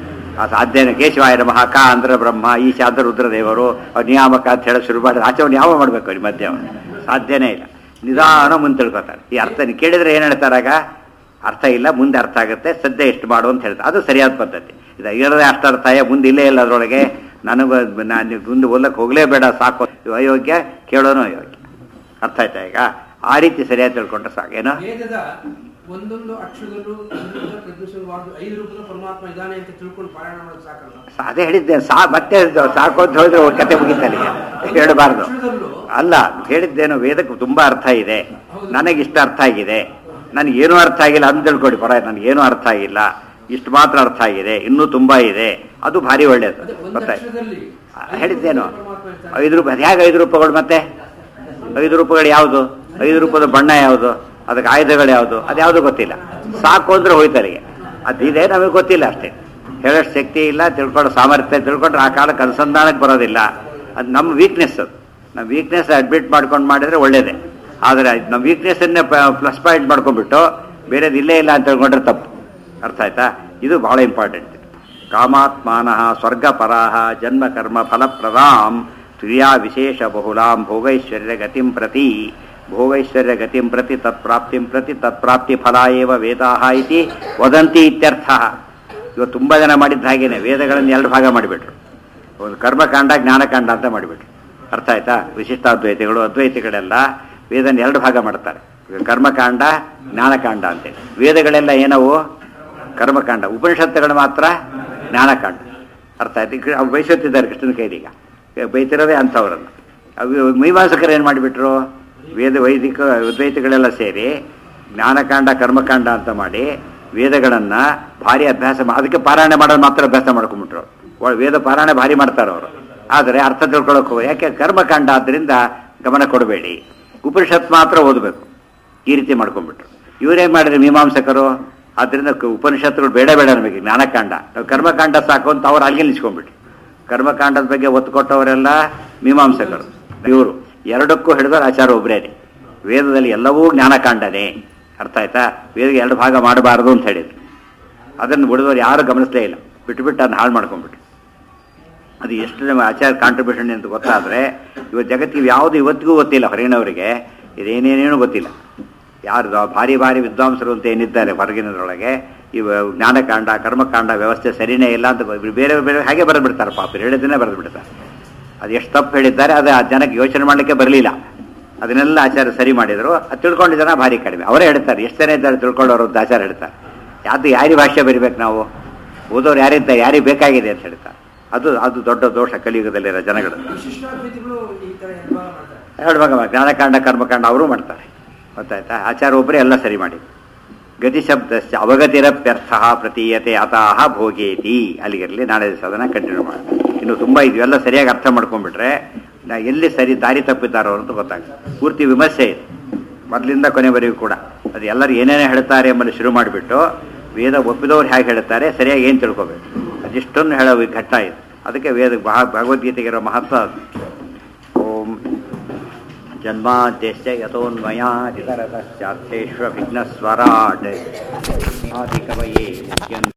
ಆ ಸಾಧ್ಯನೇ ಕೇಶವಾಯ ನಮಃ ಕ ಅಂದ್ರ ಬ್ರಹ್ಮ ಈಶ ಅಂದ್ರ ರುದ್ರದೇವರು ಅವ್ರು ನಿಯಾಮಕ ಅಂತ ಹೇಳಿ ಶುರು ಮಾಡಿದ್ರೆ ಆಚೆ ಯಾವ ಮಾಡಬೇಕು ಅವ್ರಿಗೆ ಮಧ್ಯೆ ಅವ್ನು ಸಾಧ್ಯನೇ ಇಲ್ಲ ನಿಧಾನ ಮುಂದೆ ತಿಳ್ಕೊತಾರೆ ಈ ಅರ್ಥ ನೀವು ಕೇಳಿದ್ರೆ ಏನು ಹೇಳ್ತಾರಾಗ ಅರ್ಥ ಇಲ್ಲ ಮುಂದೆ ಅರ್ಥ ಆಗುತ್ತೆ ಸದ್ಯ ಎಷ್ಟು ಮಾಡು ಅಂತ ಹೇಳ್ತಾರೆ ಅದು ಸರಿಯಾದ ಪದ್ಧತಿ ಇದು ಇರೋದೇ ಅಷ್ಟು ಅರ್ಥಯ ಮುಂದೆ ಇಲ್ಲೇ ಇಲ್ಲ ಅದರೊಳಗೆ ನನಗೆ ನಾನು ಮುಂದೆ ಓದಕ್ಕೆ ಹೋಗಲೇಬೇಡ ಸಾಕು ಇದು ಅಯೋಗ್ಯ ಕೇಳೋನು ಅಯೋಗ್ಯ ಅರ್ಥ ಆಯ್ತಾ ಈಗ ಆ ರೀತಿ ಸರಿಯಾಗಿ ತಿಳ್ಕೊಂಡ್ರೆ ಸಾಕು ಏನೋ ವೇದದ ಒಂದೊಂದು ಅಕ್ಷರದಲ್ಲೂ ಅದ್ಭುತ ಪ್ರದರ್ಶನವಾದ ಐದು ರೂಪದ ಪರಮಾತ್ಮ ಇದ್ದಾನೆ ಅಂತ ತಿಳ್ಕೊಂಡು ಪಾರಾಯಣ ಮಾಡೋದು ಸಾಕಲ್ಲ ಸಾ- ಅದೇ ಹೇಳಿದ್ದೆ ಸಾ ಮತ್ತೆ ಹೇಳಿದ್ದು, ಸಾಕು ಅಂತ ಹೇಳಿದ್ರೆ ಅವ್ರ ಕತೆ ಮುಗಿತಲ್ಲಿಗೆ ಹೇಳಬಾರ್ದು ಅಕ್ಷರದಲ್ಲೂ ಅಲ್ಲ ಹೇಳಿದ್ದೇನು ವೇದಕ್ಕೆ ತುಂಬಾ ಅರ್ಥ ಇದೆ ಹೌದು. ನನಗೆ ಇಷ್ಟ ಅರ್ಥ ಆಗಿದೆ ನನಗೇನು ಅರ್ಥ ಆಗಿಲ್ಲ ಅಂತ ತಿಳ್ಕೊಡಿ ಪರ ನನಗೇನು ಅರ್ಥ ಆಗಿಲ್ಲ ಇಷ್ಟು ಮಾತ್ರ ಅರ್ಥ ಆಗಿದೆ ಇನ್ನೂ ತುಂಬಾ ಇದೆ ಅದು ಭಾರಿ ಒಳ್ಳೇದು ಅದೇ ಒಂದು ಗೊತ್ತಾಯ್ತು ಅಕ್ಷರದಲ್ಲಿ ಆ, ಹೇಳಿದ್ದೇನು ಪರಮಾತ್ಮ ಇರ್ತಾನೆ. ಐದು ರೂಪಾಯಿ ಅದು ಹೇಗೆ ಐದು ರೂಪಾಯಿಗಳು ಮತ್ತೆ ಐದು ರೂಪಾಯಿಗಳು ಯಾವುದು ಐದು ರೂಪಾಯಿದ ಬಣ್ಣ ಯಾವುದು ಅದಕ್ಕೆ ಆಯುಧಗಳು ಯಾವುದು ಅದು ಯಾವುದು ಗೊತ್ತಿಲ್ಲ ಸಾಕು ಅಂದ್ರೆ ಹೋಯ್ತಲ್ಲಿಗೆ ಅದಿದೆ ನಮಗೆ ಗೊತ್ತಿಲ್ಲ ಅಷ್ಟೇ ಹೇಳೋಷ್ಟು ಶಕ್ತಿ ಇಲ್ಲ ತಿಳ್ಕೊಳ್ಳೋ ಸಾಮರ್ಥ್ಯ ತಿಳ್ಕೊಂಡ್ರೆ ಆ ಕಾಲಕ್ಕೆ ಅನುಸಂಧಾನಕ್ಕೆ ಬರೋದಿಲ್ಲ ಅದು ನಮ್ಮ ವೀಕ್ನೆಸ್ ಅದು ನಮ್ಮ ವೀಕ್ನೆಸ್ ಅಡ್ಮಿಟ್ ಮಾಡ್ಕೊಂಡು ಮಾಡಿದ್ರೆ ಒಳ್ಳೇದೇ ಆದರೆ ನಮ್ಮ ವೀಕ್ನೆಸ್ಸನ್ನೇ ಪ್ಲಸ್ ಪಾಯಿಂಟ್ ಮಾಡ್ಕೊಂಡ್ಬಿಟ್ಟು ಬೇರೆದು ಇಲ್ಲೇ ಇಲ್ಲ ಅಂತ ತಿಳ್ಕೊಂಡ್ರೆ ತಪ್ಪು ಅರ್ಥ ಆಯ್ತಾ ಇದು ಬಹಳ ಇಂಪಾರ್ಟೆಂಟ್ ಕಾಮಾತ್ಮಾನಃ ಸ್ವರ್ಗಪರಾಹ ಜನ್ಮ ಕರ್ಮ ಫಲಪ್ರದಾಂ ತುರ್ಯಾ ವಿಶೇಷ ಬಹುಲಾಂ ಭೋಗೈಶ್ವರ್ಯ ಗತಿಂ ಪ್ರತಿ ಭೋಗೈಶ್ವರ್ಯ ಗತಿಂ ಪ್ರತಿ ತತ್ಪ್ರಾಪ್ತಿಂ ಪ್ರತಿ ತತ್ಪ್ರಾಪ್ತಿ ಫಲ ಏವ ವೇದಾಹ ಇತಿ ವದಂತಿ ಇತ್ಯರ್ಥ ಇವತ್ತು ತುಂಬ ಜನ ಮಾಡಿದ್ದ ಹಾಗೇನೆ ವೇದಗಳನ್ನು ಎರಡು ಭಾಗ ಮಾಡಿಬಿಟ್ರು ಒಂದು ಕರ್ಮಕಾಂಡ ಜ್ಞಾನಕಾಂಡ ಅಂತ ಮಾಡಿಬಿಟ್ರು ಅರ್ಥ ಆಯ್ತಾ ವಿಶಿಷ್ಟಾದ್ವೈತಿಗಳು ಅದ್ವೈತಿಗಳೆಲ್ಲ ವೇದನ ಎರಡು ಭಾಗ ಮಾಡ್ತಾರೆ ಕರ್ಮಕಾಂಡ ಜ್ಞಾನಕಾಂಡ ಅಂತೇಳಿ ವೇದಗಳೆಲ್ಲ ಏನವು ಕರ್ಮಕಾಂಡ ಉಪನಿಷತ್ತುಗಳು ಮಾತ್ರ ಜ್ಞಾನಕಾಂಡ ಅರ್ಥ ಆಯ್ತು ಈಗ ಅವ್ರು ಬಯಸುತ್ತಿದ್ದಾರೆ ಕೃಷ್ಣನ ಕೈಲೀಗ ಈಗ ಬೈತಿರೋದೇ ಅಂಥವ್ರನ್ನ ಅವು ಮೀಮಾಂಸಕರು ಏನು ಮಾಡಿಬಿಟ್ರು ವೇದ ವೈದಿಕ ಅದ್ವೈತಿಗಳೆಲ್ಲ ಸೇರಿ ಜ್ಞಾನಕಾಂಡ ಕರ್ಮಕಾಂಡ ಅಂತ ಮಾಡಿ ವೇದಗಳನ್ನ ಭಾರಿ ಅಭ್ಯಾಸ ಮಾ- ಅದಕ್ಕೆ ಪಾರಾಯಣ ಮಾಡೋದು ಮಾತ್ರ ಅಭ್ಯಾಸ ಮಾಡ್ಕೊಂಡ್ಬಿಟ್ರು ಒಳ- ವೇದ ಪಾರಾಯಣ ಭಾರಿ ಮಾಡ್ತಾರೆ ಅವರು ಆದರೆ ಅರ್ಥ ತಿಳ್ಕೊಳಕ್ ಹೋಗಿ ಯಾಕೆ ಕರ್ಮಕಾಂಡ ಆದ್ದರಿಂದ ಗಮನ ಕೊಡಬೇಡಿ ಉಪನಿಷತ್ ಮಾತ್ರ ಓದಬೇಕು ಈ ರೀತಿ ಮಾಡ್ಕೊಂಡ್ಬಿಟ್ರು ಇವರೇನ್ ಮಾಡಿದ್ರು ಮೀಮಾಂಸಕರು ಆದ್ದರಿಂದ ಕ- ಉಪನಿಷತ್ತುಗಳು ಬೇಡ ಬೇಡ ನಮಗೆ ಜ್ಞಾನಕಾಂಡ ನಾವು ಕರ್ಮಕಾಂಡ ಸಾಕು ಅಂತ ಅವ್ರು ಅಲ್ಲಿಗೆ ನಿಲ್ಸ್ಕೊಂಡ್ಬಿಟ್ರು ಕರ್ಮಕಾಂಡದ ಬಗ್ಗೆ ಒತ್ತು ಕೊಟ್ಟವರೆಲ್ಲ ಮೀಮಾಂಸಕರು ಇವರು ಎರಡಕ್ಕೂ ಹಿಡಿದವರು ಆಚಾರ ಒಬ್ಬರೇನೆ ವೇದದಲ್ಲಿ ಎಲ್ಲವೂ ಜ್ಞಾನಕಾಂಡನೇ ಅರ್ಥ ಆಯ್ತಾ ವೇದಕ್ಕೆ ಎರಡು ಭಾಗ ಮಾಡಬಾರದು ಅಂತ ಹೇಳಿದ್ರು ಅದನ್ನು ಬಿಡಿದವರು ಯಾರು ಗಮನಿಸಲೇ ಇಲ್ಲ ಬಿಟ್ಟು ಬಿಟ್ಟು ಅದನ್ನ ಹಾಳು ಮಾಡ್ಕೊಂಡ್ಬಿಟ್ರು ಅದು ಎಷ್ಟು ನಮ್ಮ ಆಚಾರ ಕಾಂಟ್ರಿಬ್ಯೂಷನ್ ಅಂತ ಗೊತ್ತಾದರೆ ಇವತ್ತು ಜಗತ್ತಿಗೆ ಯಾವುದು ಇವತ್ತಿಗೂ ಗೊತ್ತಿಲ್ಲ ಹೊರಗಿನವರಿಗೆ ಇದೇನೇನೇನು ಗೊತ್ತಿಲ್ಲ ಯಾರು ಭಾರಿ ಭಾರಿ ವಿದ್ವಾಂಸರು ಅಂತ ಏನಿದ್ದಾರೆ ಹೊರಗಿನದ್ರೊಳಗೆ ಇವ ಜ್ಞಾನಕಾಂಡ ಕರ್ಮಕಾಂಡ ವ್ಯವಸ್ಥೆ ಸರಿನೇ ಇಲ್ಲ ಅಂತ ಬ- ಬೇರೆ ಬೇರೆ ಹಾಗೆ ಬರೆದು ಬಿಡ್ತಾರೆ ಪಾಪ ಹೇಳಿದ್ದನ್ನೇ ಬರೆದು ಬಿಡ್ತಾರೆ ಅದು ಎಷ್ಟು ತಪ್ಪು ಹೇಳಿದ್ದಾರೆ ಅದು ಆ ಜನಕ್ಕೆ ಯೋಚನೆ ಮಾಡಲಿಕ್ಕೆ ಬರಲಿಲ್ಲ ಅದನ್ನೆಲ್ಲ ಆಚಾರ ಸರಿ ಮಾಡಿದರು ಅದು ತಿಳ್ಕೊಂಡು ಜನ ಭಾರಿ ಕಡಿಮೆ ಅವರೇ ಹೇಳ್ತಾರೆ ಎಷ್ಟು ಜನ ಇದ್ದಾರೆ ತಿಳ್ಕೊಳ್ಳೋರು ಅಂತ ಆಚಾರ ಹೇಳ್ತಾರೆ ಯಾವುದು ಯಾರಿ ಭಾಷೆ ಬರಿಬೇಕು ನಾವು ಓದೋರು ಯಾರಿದ್ದಾರೆ ಯಾರಿಗೆ ಬೇಕಾಗಿದೆ ಅಂತ ಹೇಳ್ತಾರೆ ಅದು ಅದು ದೊಡ್ಡ ದೋಷ ಕಲಿಯುಗದಲ್ಲಿರೋ ಜನಗಳು ವಿಶಿಷ್ಟಾದ್ವೈತಿಗಳು ಈ ತರ ಎರಡು ಭಾಗ ಮಾಡ್ತಾರೆ ಎರಡು ಭಾಗ ಮಾಡಿ. ಜ್ಞಾನಕಾಂಡ ಕರ್ಮಕಾಂಡ ಅವರು ಮಾಡ್ತಾರೆ ಗೊತ್ತಾಯ್ತಾ ಆಚಾರ ಒಬ್ಬರೇ ಎಲ್ಲ ಸರಿ ಮಾಡಿ ಗತಿ ಶಬ್ದ ಅವಗತಿರಪ್ಯರ್ಥ ಪ್ರತೀಯತೆ ಅತಾಹ ಭೋಗೇತಿ ಅಲ್ಲಿಗಿರಲಿ ನಾಳೆ ದಿವಸ ಅದನ್ನು ಕಂಟಿನ್ಯೂ ಮಾಡಿ ಇನ್ನು ತುಂಬ ಇದೆಲ್ಲ ಸರಿಯಾಗಿ ಅರ್ಥ ಮಾಡ್ಕೊಂಡ್ಬಿಟ್ರೆ ನಾ ಎಲ್ಲಿ ಸರಿ ದಾರಿ ತಪ್ಪಿದ್ದಾರೋ ಅಂತ ಗೊತ್ತಾಗ್ತದೆ ಪೂರ್ತಿ ವಿಮರ್ಶೆ ಇದೆ ಮೊದಲಿಂದ ಕೊನೆವರೆಗೂ ಕೂಡ ಅದು ಎಲ್ಲರೂ ಏನೇನೇ ಹೇಳ್ತಾರೆ ಎಂಬುದು ಶುರು ಮಾಡಿಬಿಟ್ಟು ವೇದ ಒಪ್ಪಿದವ್ರು ಹೇಗೆ ಹೇಳ್ತಾರೆ ಸರಿಯಾಗಿ ಏನು ತಿಳ್ಕೊಬೇಕು ಅದಿಷ್ಟೊಂದು ಹೇಳೋ ಘಟ್ಟ ಇದೆ ಅದಕ್ಕೆ ವೇದ ಭಾ- ಭಗವದ್ಗೀತೆಗಿರೋ ಮಹತ್ವ ಅದು ಓಂ ಜನ್ಮಾದ್ಯಶ್ಚ ಯಥೋನ್ಮಯಾದಿತರತಶ್ಚಾರ್ಥೇಷ್ವ ವಿಘ್ನಸ್ವರಾಟ್ ಆದಿಕವಯೇ ಮುಖ್ಯಂ